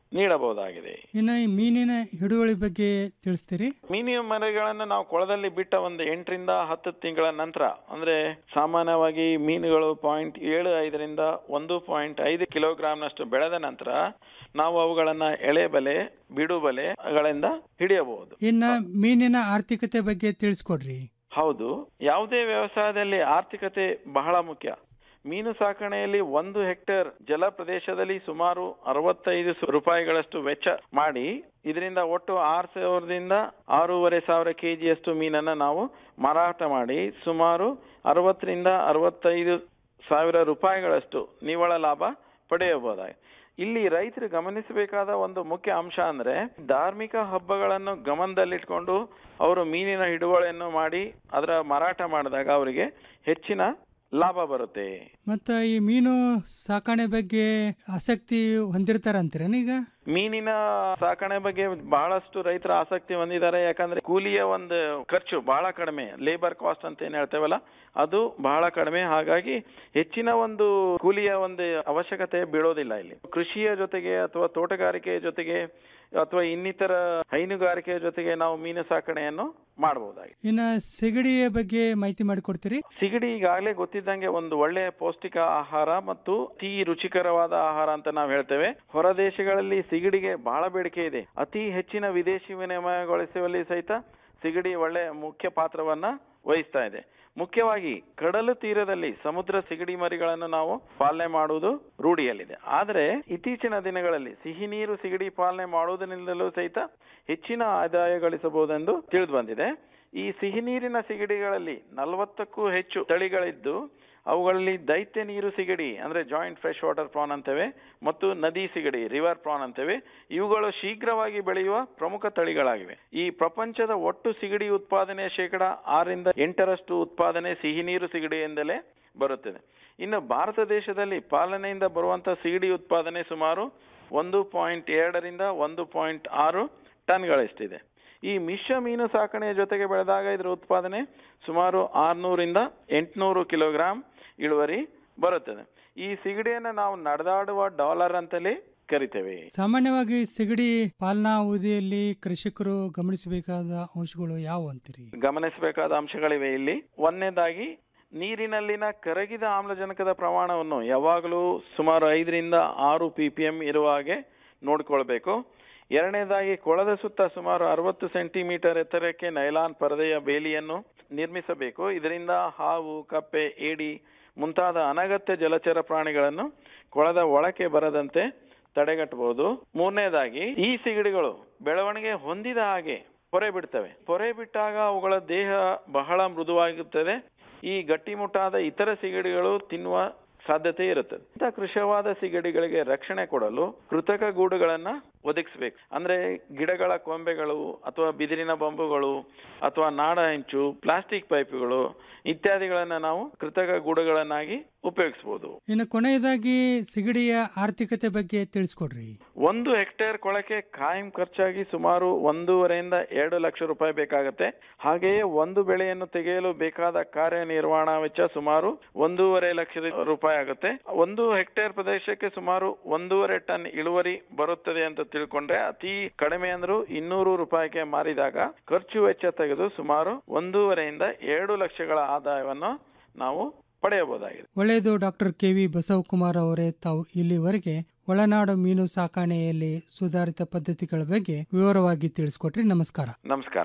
ನೀಡಬಹುದಾಗಿದೆ ಇನ್ನು ಈ ಮೀನಿನ ಹಿಡುವಳಿ ಬಗ್ಗೆ ತಿಳಿಸ್ತೀರಿ ಮೀನಿನ ಮರಿಗಳನ್ನು ನಾವು ಕೊಳದಲ್ಲಿ ಬಿಟ್ಟ ಒಂದು ಎಂಟರಿಂದ ಹತ್ತು ತಿಂಗಳ ನಂತರ ಅಂದ್ರೆ ಸಾಮಾನ್ಯವಾಗಿ ಮೀನುಗಳು ಪಾಯಿಂಟ್ ಏಳು ಐದರಿಂದ ಒಂದು ಪಾಯಿಂಟ್ ಐದು ಕಿಲೋಗ್ರಾಂನಷ್ಟು ಬೆಳೆದ ನಂತರ ನಾವು ಅವುಗಳನ್ನ ಎಳೆ ಬಲೆ ಬಿಡು ಬಲೆಗಳಿಂದ ಹಿಡಿಯಬಹುದು ಇನ್ನ ಮೀನಿನ ಆರ್ಥಿಕತೆ ಬಗ್ಗೆ ತಿಳಿಸ್ಕೊಡ್ರಿ ಹೌದು ಯಾವುದೇ ವ್ಯವಸಾಯದಲ್ಲಿ ಆರ್ಥಿಕತೆ ಬಹಳ ಮುಖ್ಯ ಮೀನು ಸಾಕಣೆಯಲ್ಲಿ ಒಂದು ಹೆಕ್ಟೇರ್ ಜಲ ಪ್ರದೇಶದಲ್ಲಿ ಸುಮಾರು ಅರವತ್ತೈದು ಸು- ರೂಪಾಯಿಗಳಷ್ಟು ವೆಚ್ಚ ಮಾಡಿ ಇದರಿಂದ ಒಟ್ಟು ಆರು ಸಾವಿರದಿಂದ ಆರೂವರೆ ಸಾವಿರ ಕೆಜಿಯಷ್ಟು ಮೀನನ್ನ ನಾವು ಮಾರಾಟ ಮಾಡಿ ಸುಮಾರು ಅರವತ್ತರಿಂದ ಅರವತ್ತೈದು ಸಾವಿರ ರೂಪಾಯಿಗಳಷ್ಟು ನಿವ್ವಳ ಲಾಭ ಪಡೆಯಬಹುದಾಗಿದೆ ಇಲ್ಲಿ ರೈತರು ಗಮನಿಸಬೇಕಾದ ಒಂದು ಮುಖ್ಯ ಅಂಶ ಅಂದ್ರೆ ಧಾರ್ಮಿಕ ಹಬ್ಬಗಳನ್ನು ಗಮನದಲ್ಲಿಟ್ಕೊಂಡು ಅವರು ಮೀನಿನ ಹಿಡುವಳಿಯನ್ನು ಮಾಡಿ ಅದರ ಮಾರಾಟ ಮಾಡಿದಾಗ ಅವರಿಗೆ ಹೆಚ್ಚಿನ ಲಾಭ ಬರುತ್ತೆ ಮತ್ತ ಈ ಮೀನು ಸಾಕಣೆ ಬಗ್ಗೆ ಆಸಕ್ತಿ ಹೊಂದಿರ್ತಾರಂತೀರೇನ ಈಗ ಮೀನಿನ ಸಾಕಣೆ ಬಗ್ಗೆ ಬಹಳಷ್ಟು ರೈತರ ಆಸಕ್ತಿ ಹೊಂದಿದ್ದಾರೆ ಯಾಕಂದ್ರೆ ಕೂಲಿಯ ಒಂದು ಖರ್ಚು ಬಹಳ ಕಡಿಮೆ ಲೇಬರ್ ಕಾಸ್ಟ್ ಅಂತ ಏನ್ ಹೇಳ್ತೇವಲ್ಲ ಅದು ಬಹಳ ಕಡಿಮೆ ಹಾಗಾಗಿ ಹೆಚ್ಚಿನ ಒಂದು ಕೂಲಿಯ ಒಂದು ಅವಶ್ಯಕತೆ ಬೀಳೋದಿಲ್ಲ ಇಲ್ಲಿ ಕೃಷಿಯ ಜೊತೆಗೆ ಅಥವಾ ತೋಟಗಾರಿಕೆಯ ಜೊತೆಗೆ ಅಥವಾ ಇನ್ನಿತರ ಹೈನುಗಾರಿಕೆಯ ಜೊತೆಗೆ ನಾವು ಮೀನು ಸಾಕಣೆಯನ್ನು ಮಾಡಬಹುದಾಗಿದೆ ಇನ್ನ ಸಿಗಡಿಯ ಬಗ್ಗೆ ಮಾಹಿತಿ ಮಾಡಿಕೊಡ್ತೀರಿ ಸಿಗಡಿ ಈಗಾಗಲೇ ಗೊತ್ತಿದ್ದಂಗೆ ಒಂದು ಒಳ್ಳೆಯ ಪೌಷ್ಟಿಕ ಆಹಾರ ಮತ್ತು ಅತಿ ರುಚಿಕರವಾದ ಆಹಾರ ಅಂತ ನಾವು ಹೇಳ್ತೇವೆ ಹೊರ ದೇಶಗಳಲ್ಲಿ ಸಿಗಡಿಗೆ ಬಹಳ ಬೇಡಿಕೆ ಇದೆ ಅತಿ ಹೆಚ್ಚಿನ ವಿದೇಶಿ ವಿನಿಮಯಗೊಳಿಸುವಲ್ಲಿ ಸಹಿತ ಸಿಗಡಿ ಒಳ್ಳೆಯ ಮುಖ್ಯ ಪಾತ್ರವನ್ನ ವಹಿಸ್ತಾ ಇದೆ ಮುಖ್ಯವಾಗಿ ಕಡಲು ತೀರದಲ್ಲಿ ಸಮುದ್ರ ಸಿಗಡಿ ಮರಿಗಳನ್ನು ನಾವು ಪಾಲನೆ ಮಾಡುವುದು ರೂಢಿಯಲ್ಲಿದೆ ಆದರೆ ಇತ್ತೀಚಿನ ದಿನಗಳಲ್ಲಿ ಸಿಹಿ ನೀರು ಸಿಗಡಿ ಪಾಲನೆ ಮಾಡುವುದರಿಂದಲೂ ಸಹಿತ ಹೆಚ್ಚಿನ ಆದಾಯ ಗಳಿಸಬಹುದೆಂದು ತಿಳಿದು ಬಂದಿದೆ ಈ ಸಿಹಿ ನೀರಿನ ಸಿಗಡಿಗಳಲ್ಲಿ ನಲವತ್ತಕ್ಕೂ ಹೆಚ್ಚು ತಳಿಗಳಿದ್ದು ಅವುಗಳಲ್ಲಿ ದೈತ್ಯ ನೀರು ಸಿಗಡಿ ಅಂದ್ರೆ ಜಾಯಿಂಟ್ ಫ್ರೆಶ್ ವಾಟರ್ ಪ್ರಾನ್ ಅಂತೇವೆ ಮತ್ತು ನದಿ ಸಿಗಡಿ ರಿವರ್ ಪ್ರಾನ್ ಅಂತೇವೆ ಇವುಗಳು ಶೀಘ್ರವಾಗಿ ಬೆಳೆಯುವ ಪ್ರಮುಖ ತಳಿಗಳಾಗಿವೆ ಈ ಪ್ರಪಂಚದ ಒಟ್ಟು ಸಿಗಡಿ ಉತ್ಪಾದನೆ ಶೇಕಡ ಆರರಿಂದ ಎಂಟರಷ್ಟು ಉತ್ಪಾದನೆ ಸಿಹಿ ನೀರು ಸಿಗಡಿಯಿಂದಲೇ ಬರುತ್ತದೆ ಇನ್ನು ಭಾರತ ದೇಶದಲ್ಲಿ ಪಾಲನೆಯಿಂದ ಬರುವಂತ ಸಿಗಡಿ ಉತ್ಪಾದನೆ ಸುಮಾರು ಒಂದು ಪಾಯಿಂಟ್ ಎರಡರಿಂದ ಒಂದು ಪಾಯಿಂಟ್ ಆರು ಟನ್ಗಳಷ್ಟಿದೆ ಈ ಮಿಶ್ರ ಮೀನು ಸಾಕಣೆಯ ಜೊತೆಗೆ ಬೆಳೆದಾಗ ಇದರ ಉತ್ಪಾದನೆ ಸುಮಾರು ಆರ್ನೂರಿಂದ ಎಂಟುನೂರು ಕಿಲೋಗ್ರಾಂ ಇಳುವರಿ ಬರುತ್ತದೆ ಈ ಸಿಗಡಿಯನ್ನ ನಾವು ನಡೆದಾಡುವ ಡಾಲರ್ ಅಂತಲೇ ಕರಿತೇವೆ ಸಾಮಾನ್ಯವಾಗಿ ಸಿಗಡಿ ಪಾಲನಾ ಅವಧಿಯಲ್ಲಿ ಕೃಷಿಕರು ಗಮನಿಸಬೇಕಾದ ಅಂಶಗಳು ಯಾವ ಅಂತೀರಿ ಗಮನಿಸಬೇಕಾದ ಅಂಶಗಳಿವೆ ಇಲ್ಲಿ ಒಂದನೇದಾಗಿ ನೀರಿನಲ್ಲಿನ ಕರಗಿದ ಆಮ್ಲಜನಕದ ಪ್ರಮಾಣವನ್ನು ಯಾವಾಗಲೂ ಸುಮಾರು ಐದರಿಂದ ಆರು ಪಿ ಪಿ ಎಂ ಇರುವ ಹಾಗೆ ನೋಡ್ಕೊಳ್ಬೇಕು ಎರಡನೇದಾಗಿ ಕೊಳದ ಸುತ್ತ ಸುಮಾರು ಅರವತ್ತು ಸೆಂಟಿಮೀಟರ್ ಎತ್ತರಕ್ಕೆ ನೈಲಾನ್ ಪರದೆಯ ಬೇಲಿಯನ್ನು ನಿರ್ಮಿಸಬೇಕು ಇದರಿಂದ ಹಾವು ಕಪ್ಪೆ ಏಡಿ ಮುಂತಾದ ಅನಗತ್ಯ ಜಲಚರ ಪ್ರಾಣಿಗಳನ್ನು ಕೊಳದ ಒಳಕ್ಕೆ ಬರದಂತೆ ತಡೆಗಟ್ಟಬಹುದು ಮೂರನೇದಾಗಿ ಈ ಸಿಗಡಿಗಳು ಬೆಳವಣಿಗೆ ಹೊಂದಿದ ಹಾಗೆ ಪೊರೆ ಬಿಡ್ತವೆ ಪೊರೆ ಬಿಟ್ಟಾಗ ಅವುಗಳ ದೇಹ ಬಹಳ ಮೃದುವಾಗಿರುತ್ತದೆ ಈ ಗಟ್ಟಿಮುಟ್ಟಾದ ಇತರ ಸಿಗಡಿಗಳು ತಿನ್ನುವ ಸಾಧ್ಯತೆ ಇರುತ್ತದೆ ಇಂಥ ಕೃಶವಾದ ಸಿಗಡಿಗಳಿಗೆ ರಕ್ಷಣೆ ಕೊಡಲು ಕೃತಕ ಗೂಡುಗಳನ್ನ ಒದಗಿಸಬೇಕು ಅಂದ್ರೆ ಗಿಡಗಳ ಕೊಂಬೆಗಳು ಅಥವಾ ಬಿದಿರಿನ ಬೊಂಬುಗಳು ಅಥವಾ ನಾಡ ಹೆಂಚು ಪ್ಲಾಸ್ಟಿಕ್ ಪೈಪುಗಳು ಇತ್ಯಾದಿಗಳನ್ನ ನಾವು ಕೃತಕ ಗೂಡುಗಳನ್ನಾಗಿ ಉಪಯೋಗಿಸಬಹುದು ಇನ್ನು ಕೊನೆಯದಾಗಿ ಸಿಗಡಿಯ ಆರ್ಥಿಕತೆ ಬಗ್ಗೆ ತಿಳಿಸ್ಕೊಡ್ರಿ ಒಂದು ಹೆಕ್ಟೇರ್ ಕೊಳಕ್ಕೆ ಕಾಯಂ ಖರ್ಚಾಗಿ ಸುಮಾರು ಒಂದೂವರೆಯಿಂದ ಎರಡು ಲಕ್ಷ ರೂಪಾಯಿ ಬೇಕಾಗುತ್ತೆ ಹಾಗೆಯೇ ಒಂದು ಬೆಳೆಯನ್ನು ತೆಗೆಯಲು ಬೇಕಾದ ಕಾರ್ಯನಿರ್ವಹಣಾ ವೆಚ್ಚ ಸುಮಾರು ಒಂದೂವರೆ ಲಕ್ಷ ರೂಪಾಯಿ ಆಗುತ್ತೆ ಒಂದು ಹೆಕ್ಟೇರ್ ಪ್ರದೇಶಕ್ಕೆ ಸುಮಾರು ಒಂದೂವರೆ ಟನ್ ಇಳುವರಿ ಬರುತ್ತದೆ ಅಂತ ತಿಳ್ಕೊಂಡ್ರೆ ಅತಿ ಕಡಿಮೆ ಅಂದ್ರೂ ಇನ್ನೂರು ರೂಪಾಯಿಗೆ ಮಾರಿದಾಗ ಖರ್ಚು ವೆಚ್ಚ ತೆಗೆದು ಸುಮಾರು ಒಂದೂವರೆಯಿಂದ ಎರಡು ಲಕ್ಷಗಳ ಆದಾಯವನ್ನು ನಾವು ಪಡೆಯಬಹುದಾಗಿದೆ ಒಳ್ಳೆಯದು ಡಾಕ್ಟರ್ ಕೆ ವಿ ಬಸವಕುಮಾರ್ ಅವರೇ ತಾವು ಇಲ್ಲಿವರೆಗೆ ಒಳನಾಡು ಮೀನು ಸಾಕಣೆಯಲ್ಲಿ ಸುಧಾರಿತ ಪದ್ಧತಿಗಳ ಬಗ್ಗೆ ವಿವರವಾಗಿ ತಿಳಿಸ್ಕೊಟ್ರಿ ನಮಸ್ಕಾರ ನಮಸ್ಕಾರ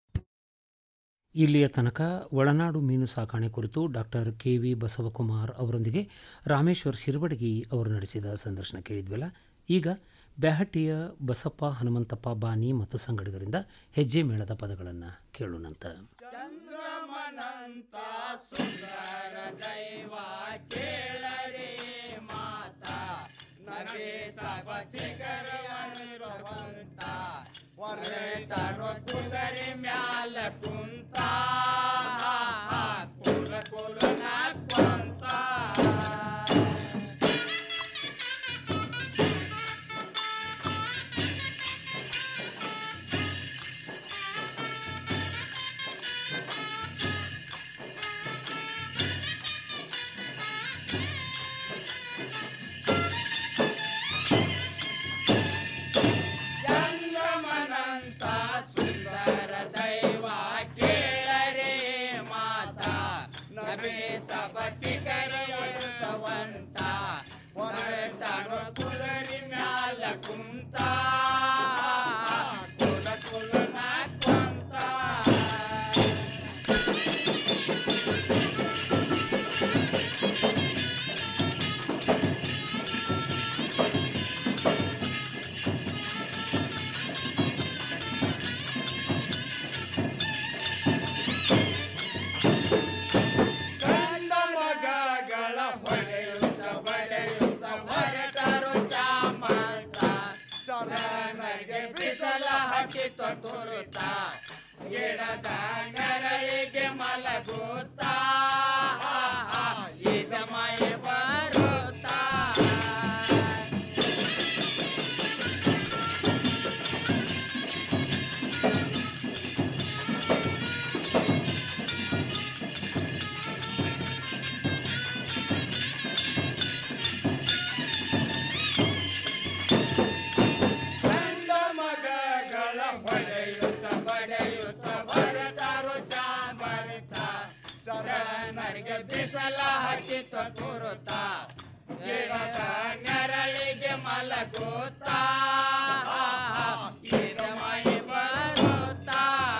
ಇಲ್ಲಿಯ ತನಕ ಒಳನಾಡು ಮೀನು ಸಾಕಣೆ ಕುರಿತು ಡಾಕ್ಟರ್ ಕೆ ವಿ ಬಸವಕುಮಾರ್ ಅವರೊಂದಿಗೆ ರಾಮೇಶ್ವರ್ ಶಿರಬಡಗಿ ಅವರು ನಡೆಸಿದ ಸಂದರ್ಶನ ಕೇಳಿದ್ವಲ್ಲ ಈಗ ಬ್ಯಾಹಟ್ಟಿಯ ಬಸಪ್ಪ ಹನುಮಂತಪ್ಪ ಬಾನಿ ಮತ್ತು ಸಂಗಡಿಗರಿಂದ ಹೆಜ್ಜೆ ಮೇಳದ ಪದಗಳನ್ನು ಕೇಳೋಣಂತ ಕುದರಿ ಮ್ಯಾಲ ಕುಂತ ಕುಲ ಕುಲ ನಾಕ್ವಂತ ಗಿಡದ ನೆರಳಿಗೆ ಮಲಗುತ್ತಾ ಇದ ಮೈ ಬರುತ್ತಾ ಗಂಡ ಮಗಗಳ ಹೊಡೆಯುತ್ತ ಬಡೆಯುತ್ತ ಬರತಾರೋ ಶಾಂಬರಿತ ಶರಣರಿಗೆ ಬಿಸಲ ಹಚ್ಚಿತ ತುರುತ ಗಿಡದ ನೆರಳಿಗೆ ಮಲಗುತ್ತಾ ಇದ ಮೈ ಬರುತ್ತಾ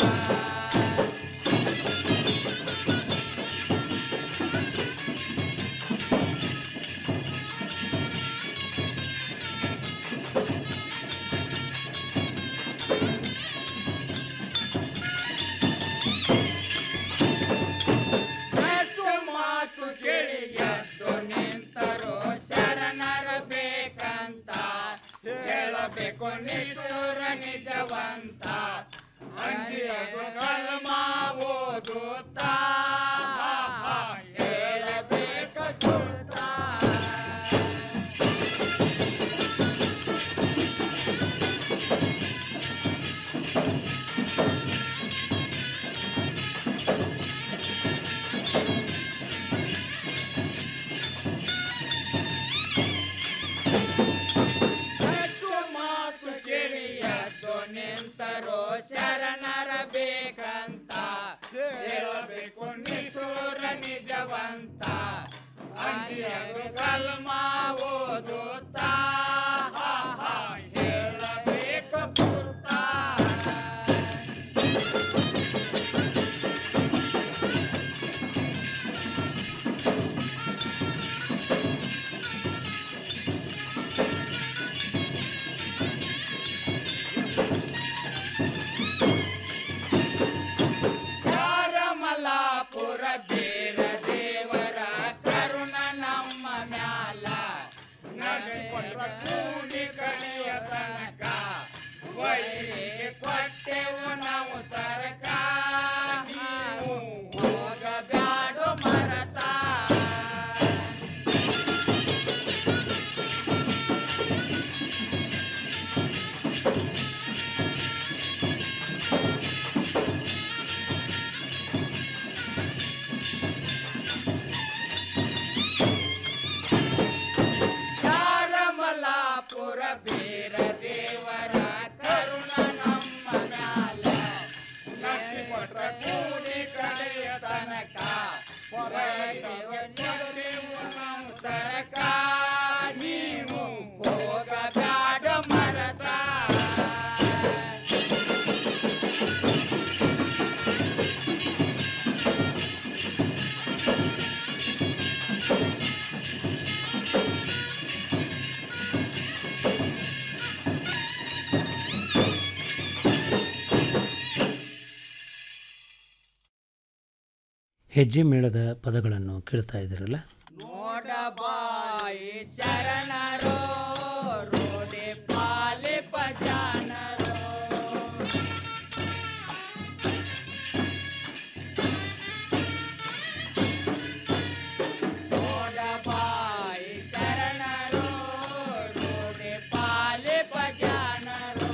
ಎಷ್ಟು ಮಾತು ಕೇಳಿ ಎದ್ದು ನಿಂತರು ಶರಣರ ಬೇಕಂತ ಹೇಳಬೇಕು ನಿಷ್ಠುರ ನಿಜವಂತ ಅಂಜಿಯದು ಕಲ್ಮ ಓದುತ್ತಾ ಹೇಳಬೇಕು ತುರ್ತಾ ಎಷ್ಟು ಮಾತು ಕೇಳಿ ಎದ್ದು ನಿಂತರೋ ಶರಣರ ಬೇಕಂತ ಹೇಳಬೇಕು ನಿಷ್ಠುರ ನಿಜವಂತ ಅಂಜಿಯದು ಕಲ್ಮ ಓದುತ್ತಾ ಹೇಳಬೇಕು ಪುರ್ತಾ ಯಾರಮಲಾಪುರ ಬೀರ ದೇವರ ಕರುಣ ನಮ್ಮ ಮ್ಯಾಲ ನಡೆಕೊಂಡ್ರ ಕೂಡಿ ಕಳೆಯ ತನಕ ವೈರಿಗೆ ಕೊಟ್ಟೆವು ನಾವು ತರಕ ನೀವು ಹೋಗಬ್ಯಾಡು ಮರತ ಯಾರಮಲಾಪುರ ಬೀರ ದೇವರ ಕರುಣ ನಮ್ಮ ಮ್ಯಾಲ ಲಕ್ಷ್ಮಿ ಕೊಟ್ರ ಕೂಡಿ ಕಳೆಯ ತನಕ ಹೊರಗೆ ಕೊಟ್ಟೆವು ನಾವು ತರಕ ನೀವು ಹೋಗಬ್ಯಾಡ ಮರತ ಹೆಜ್ಜೆ ಮೇಳದ ಪದಗಳನ್ನು ಕೇಳ್ತಾ ಇದ್ದೀರಲ್ಲ ನೋಡ ಬಾಯಿ ಶರಣರೋ ರೋಡೆ ಪಾಲೆ ಪಜಾನರೋ ನೋಡ ಬಾಯಿ ಶರಣರೋ ರೋಡೆ ಪಾಲೆ ಪಜಾನರೋ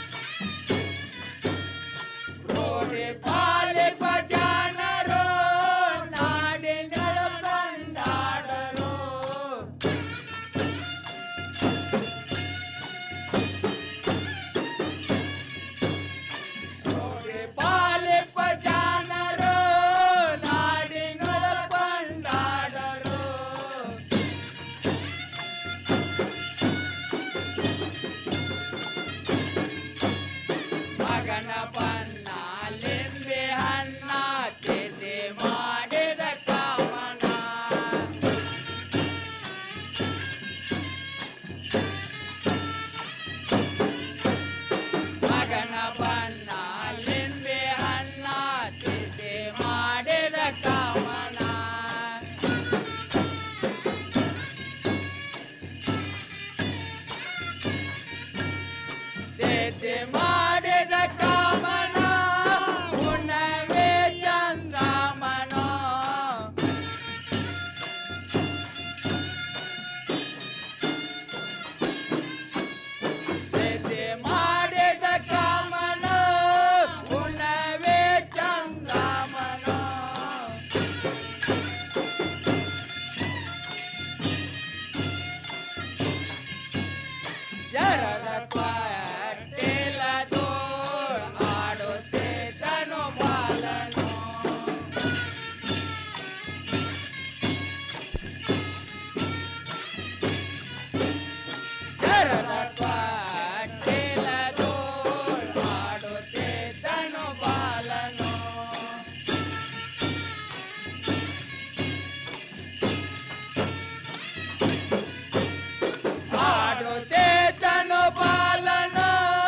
ರೋಡೆ ಪಾಲೆ ಪಜಾನರೋ ಬೆದೆ ಮಾಡಿದ ಕಾಮನ ಹುಣ್ಣವೇ ಚಂದ್ರಮನ ಬೆದೆ ಮಾಡಿದ ಕಾಮನ ಹುಣ್ಣವೇ ಚಂದ್ರಮನ ಜರದ ಪಟ್ಟೆಲದು ಆಡುತ್ತಿದ್ದನು ಬಾಲನು ಜರದ ಪಟ್ಟೆಲದು ಆಡುತ್ತಿದ್ದನು ಬಾಲನು ಆಡುತ್ತೇತನು ಬಾಲನು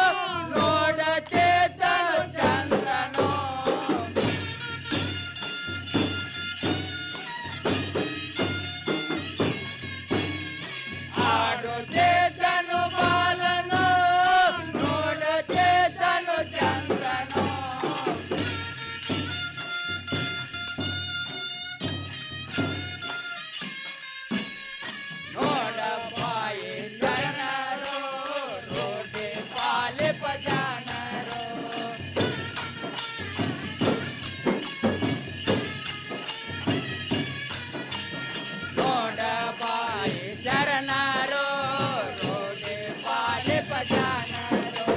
ನೋಡತೇತನು ಚಂದ್ರನು ಆಡುತ್ತೇತನು ಬಾಲನು ನೋಡತೇತನು ಚಂದ್ರನು ನೋಡಪ್ಪಾಯಿ ಜನರು ರೋಡೆ ಪಾಲೆ ಪಜಾನರು ನೋಡಪ್ಪಾಯಿ ಶರಣರು ರೋಡೆ ಪಾಲೆ ಪಜಾನರು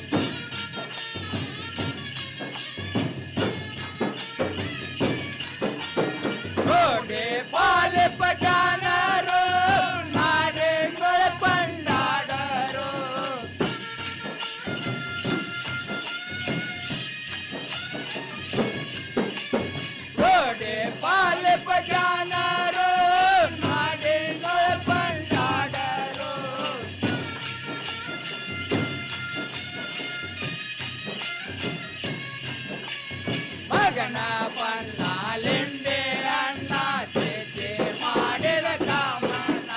ರೋಡೆ ಪಾಲೆ ಪಜಾನರು ನಾಡೆಗಳ ಪಂಡಾಡರು ರೋಡೆ ಪಾಲೆ ಪಜಾನರು ನಾಡೆಗಳ ಪಂಡಾಡರು ಮಗನ ಪನ್ನಾಲೆಂಡೆ ಅಣ್ಣ ಚೇಚೆ ಮಾಡಿದ ಕಾಮನ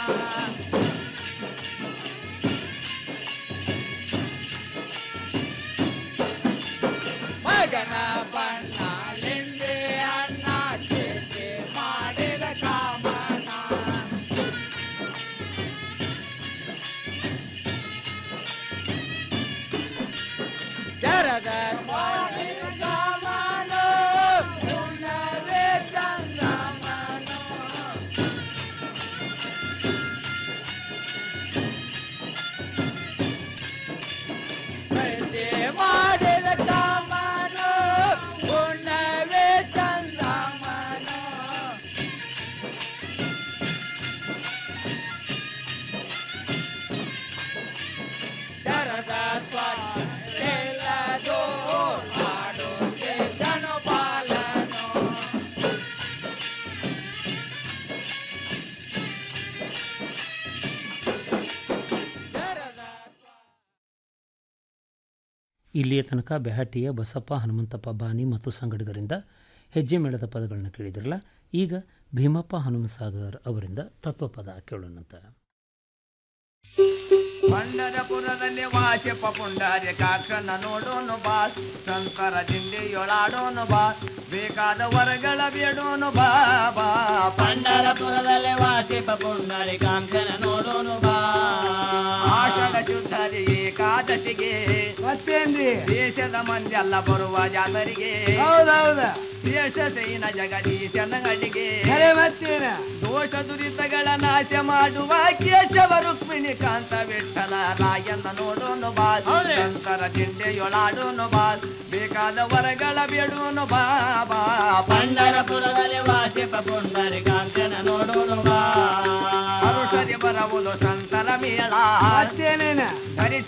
ಮಗನ ಪನ್ನಾಲೆಂಡೆ ಅಣ್ಣ ಚೇಚೆ ಮಾಡಿದ ಕಾಮನ ಜರದ ಕಾಮನು ಉಣ್ಣವೇ ಚಂದ್ರಮನು ಬೆದೆ ಮಾಡಿದ ಕಾಮನು ಉಣ್ಣವೇ ಚಂದ್ರಮನು ಜರದ ಸ್ವಚ್ಛೆಲ್ಲದು ಆಡುತ್ತಿದ್ದನು ಬಾಲನು ಇಲ್ಲಿಯ ತನಕ ಬೆಹಟ್ಟಿಯ ಬಸಪ್ಪ ಹನುಮಂತಪ್ಪ ಬಾನಿ ಮತ್ತು ಸಂಗಡಿಗರಿಂದ ಹೆಜ್ಜೆ ಮೇಳದ ಪದಗಳನ್ನು ಕೇಳಿದ್ರಲ್ಲ ಈಗ ಭೀಮಪ್ಪ ಹನುಮಸಾಗರ್ ಅವರಿಂದ ತತ್ವಪದ ಕೇಳೋಣಂತ ಪಂಡರಪುರದಲ್ಲಿ ವಾಚಪ ಪುಂಡಾರ್ಯ ಕಾಕ್ಷನ ನೋಡೋನು ಬಾ ಸಂತರ ದಿಂಡಿಯೊಳಾಡೋನು ಬಾ ಬೇಕಾದ ವರಗಳ ಬೇಡೋನು ಬಾ ಬಾ ಪಂಡರಪುರದಲ್ಲಿ ವಾಚಿಪ ಪುಂಡಾರಿ ಕಾಂಕ್ಷನ ನೋಡೋನು ಬಾ ಆಷಾಢ ಶುದ್ಧರಿ ಏಕಾದಶಿಗೆ ಮತ್ತೇನ್ರಿ ದೇಶದ ಮಂದಿ ಎಲ್ಲ ಬರುವ ಜಾತರಿಗೆ ಹೌದೌದ ದೇಶ ಸೈನ ಜಗದೀಶನ ಅಡಿಗೆ ಮತ್ತೇನ ದೋಷ ದುರಿತಗಳ ನಾಶ ಮಾಡುವ ಕೇಶವ ರುಕ್ಮಿಣಿ ಕಾಂತ ವಿಠಲ ರಾಯನ್ನ ನೋಡೋನು ಬಾ ಶಂಕರ ದಿಂಡೆಯೊಳಾಡೋನು ಬಾ ಬೇಕಾದ ವರಗಳ ಬೇಡೋನು ಬಾ ಬಾ ಪಂಡರಪುರದಲ್ಲಿ ವಾಚಿಪ ಪುಂಡರಿ ಕಾಂಚನ ನೋಡೋನು ಬಾ ಅರುಷರಿ ಬರವುದು ಸಂತರ ಮೇಳ ಧರಿಸಿ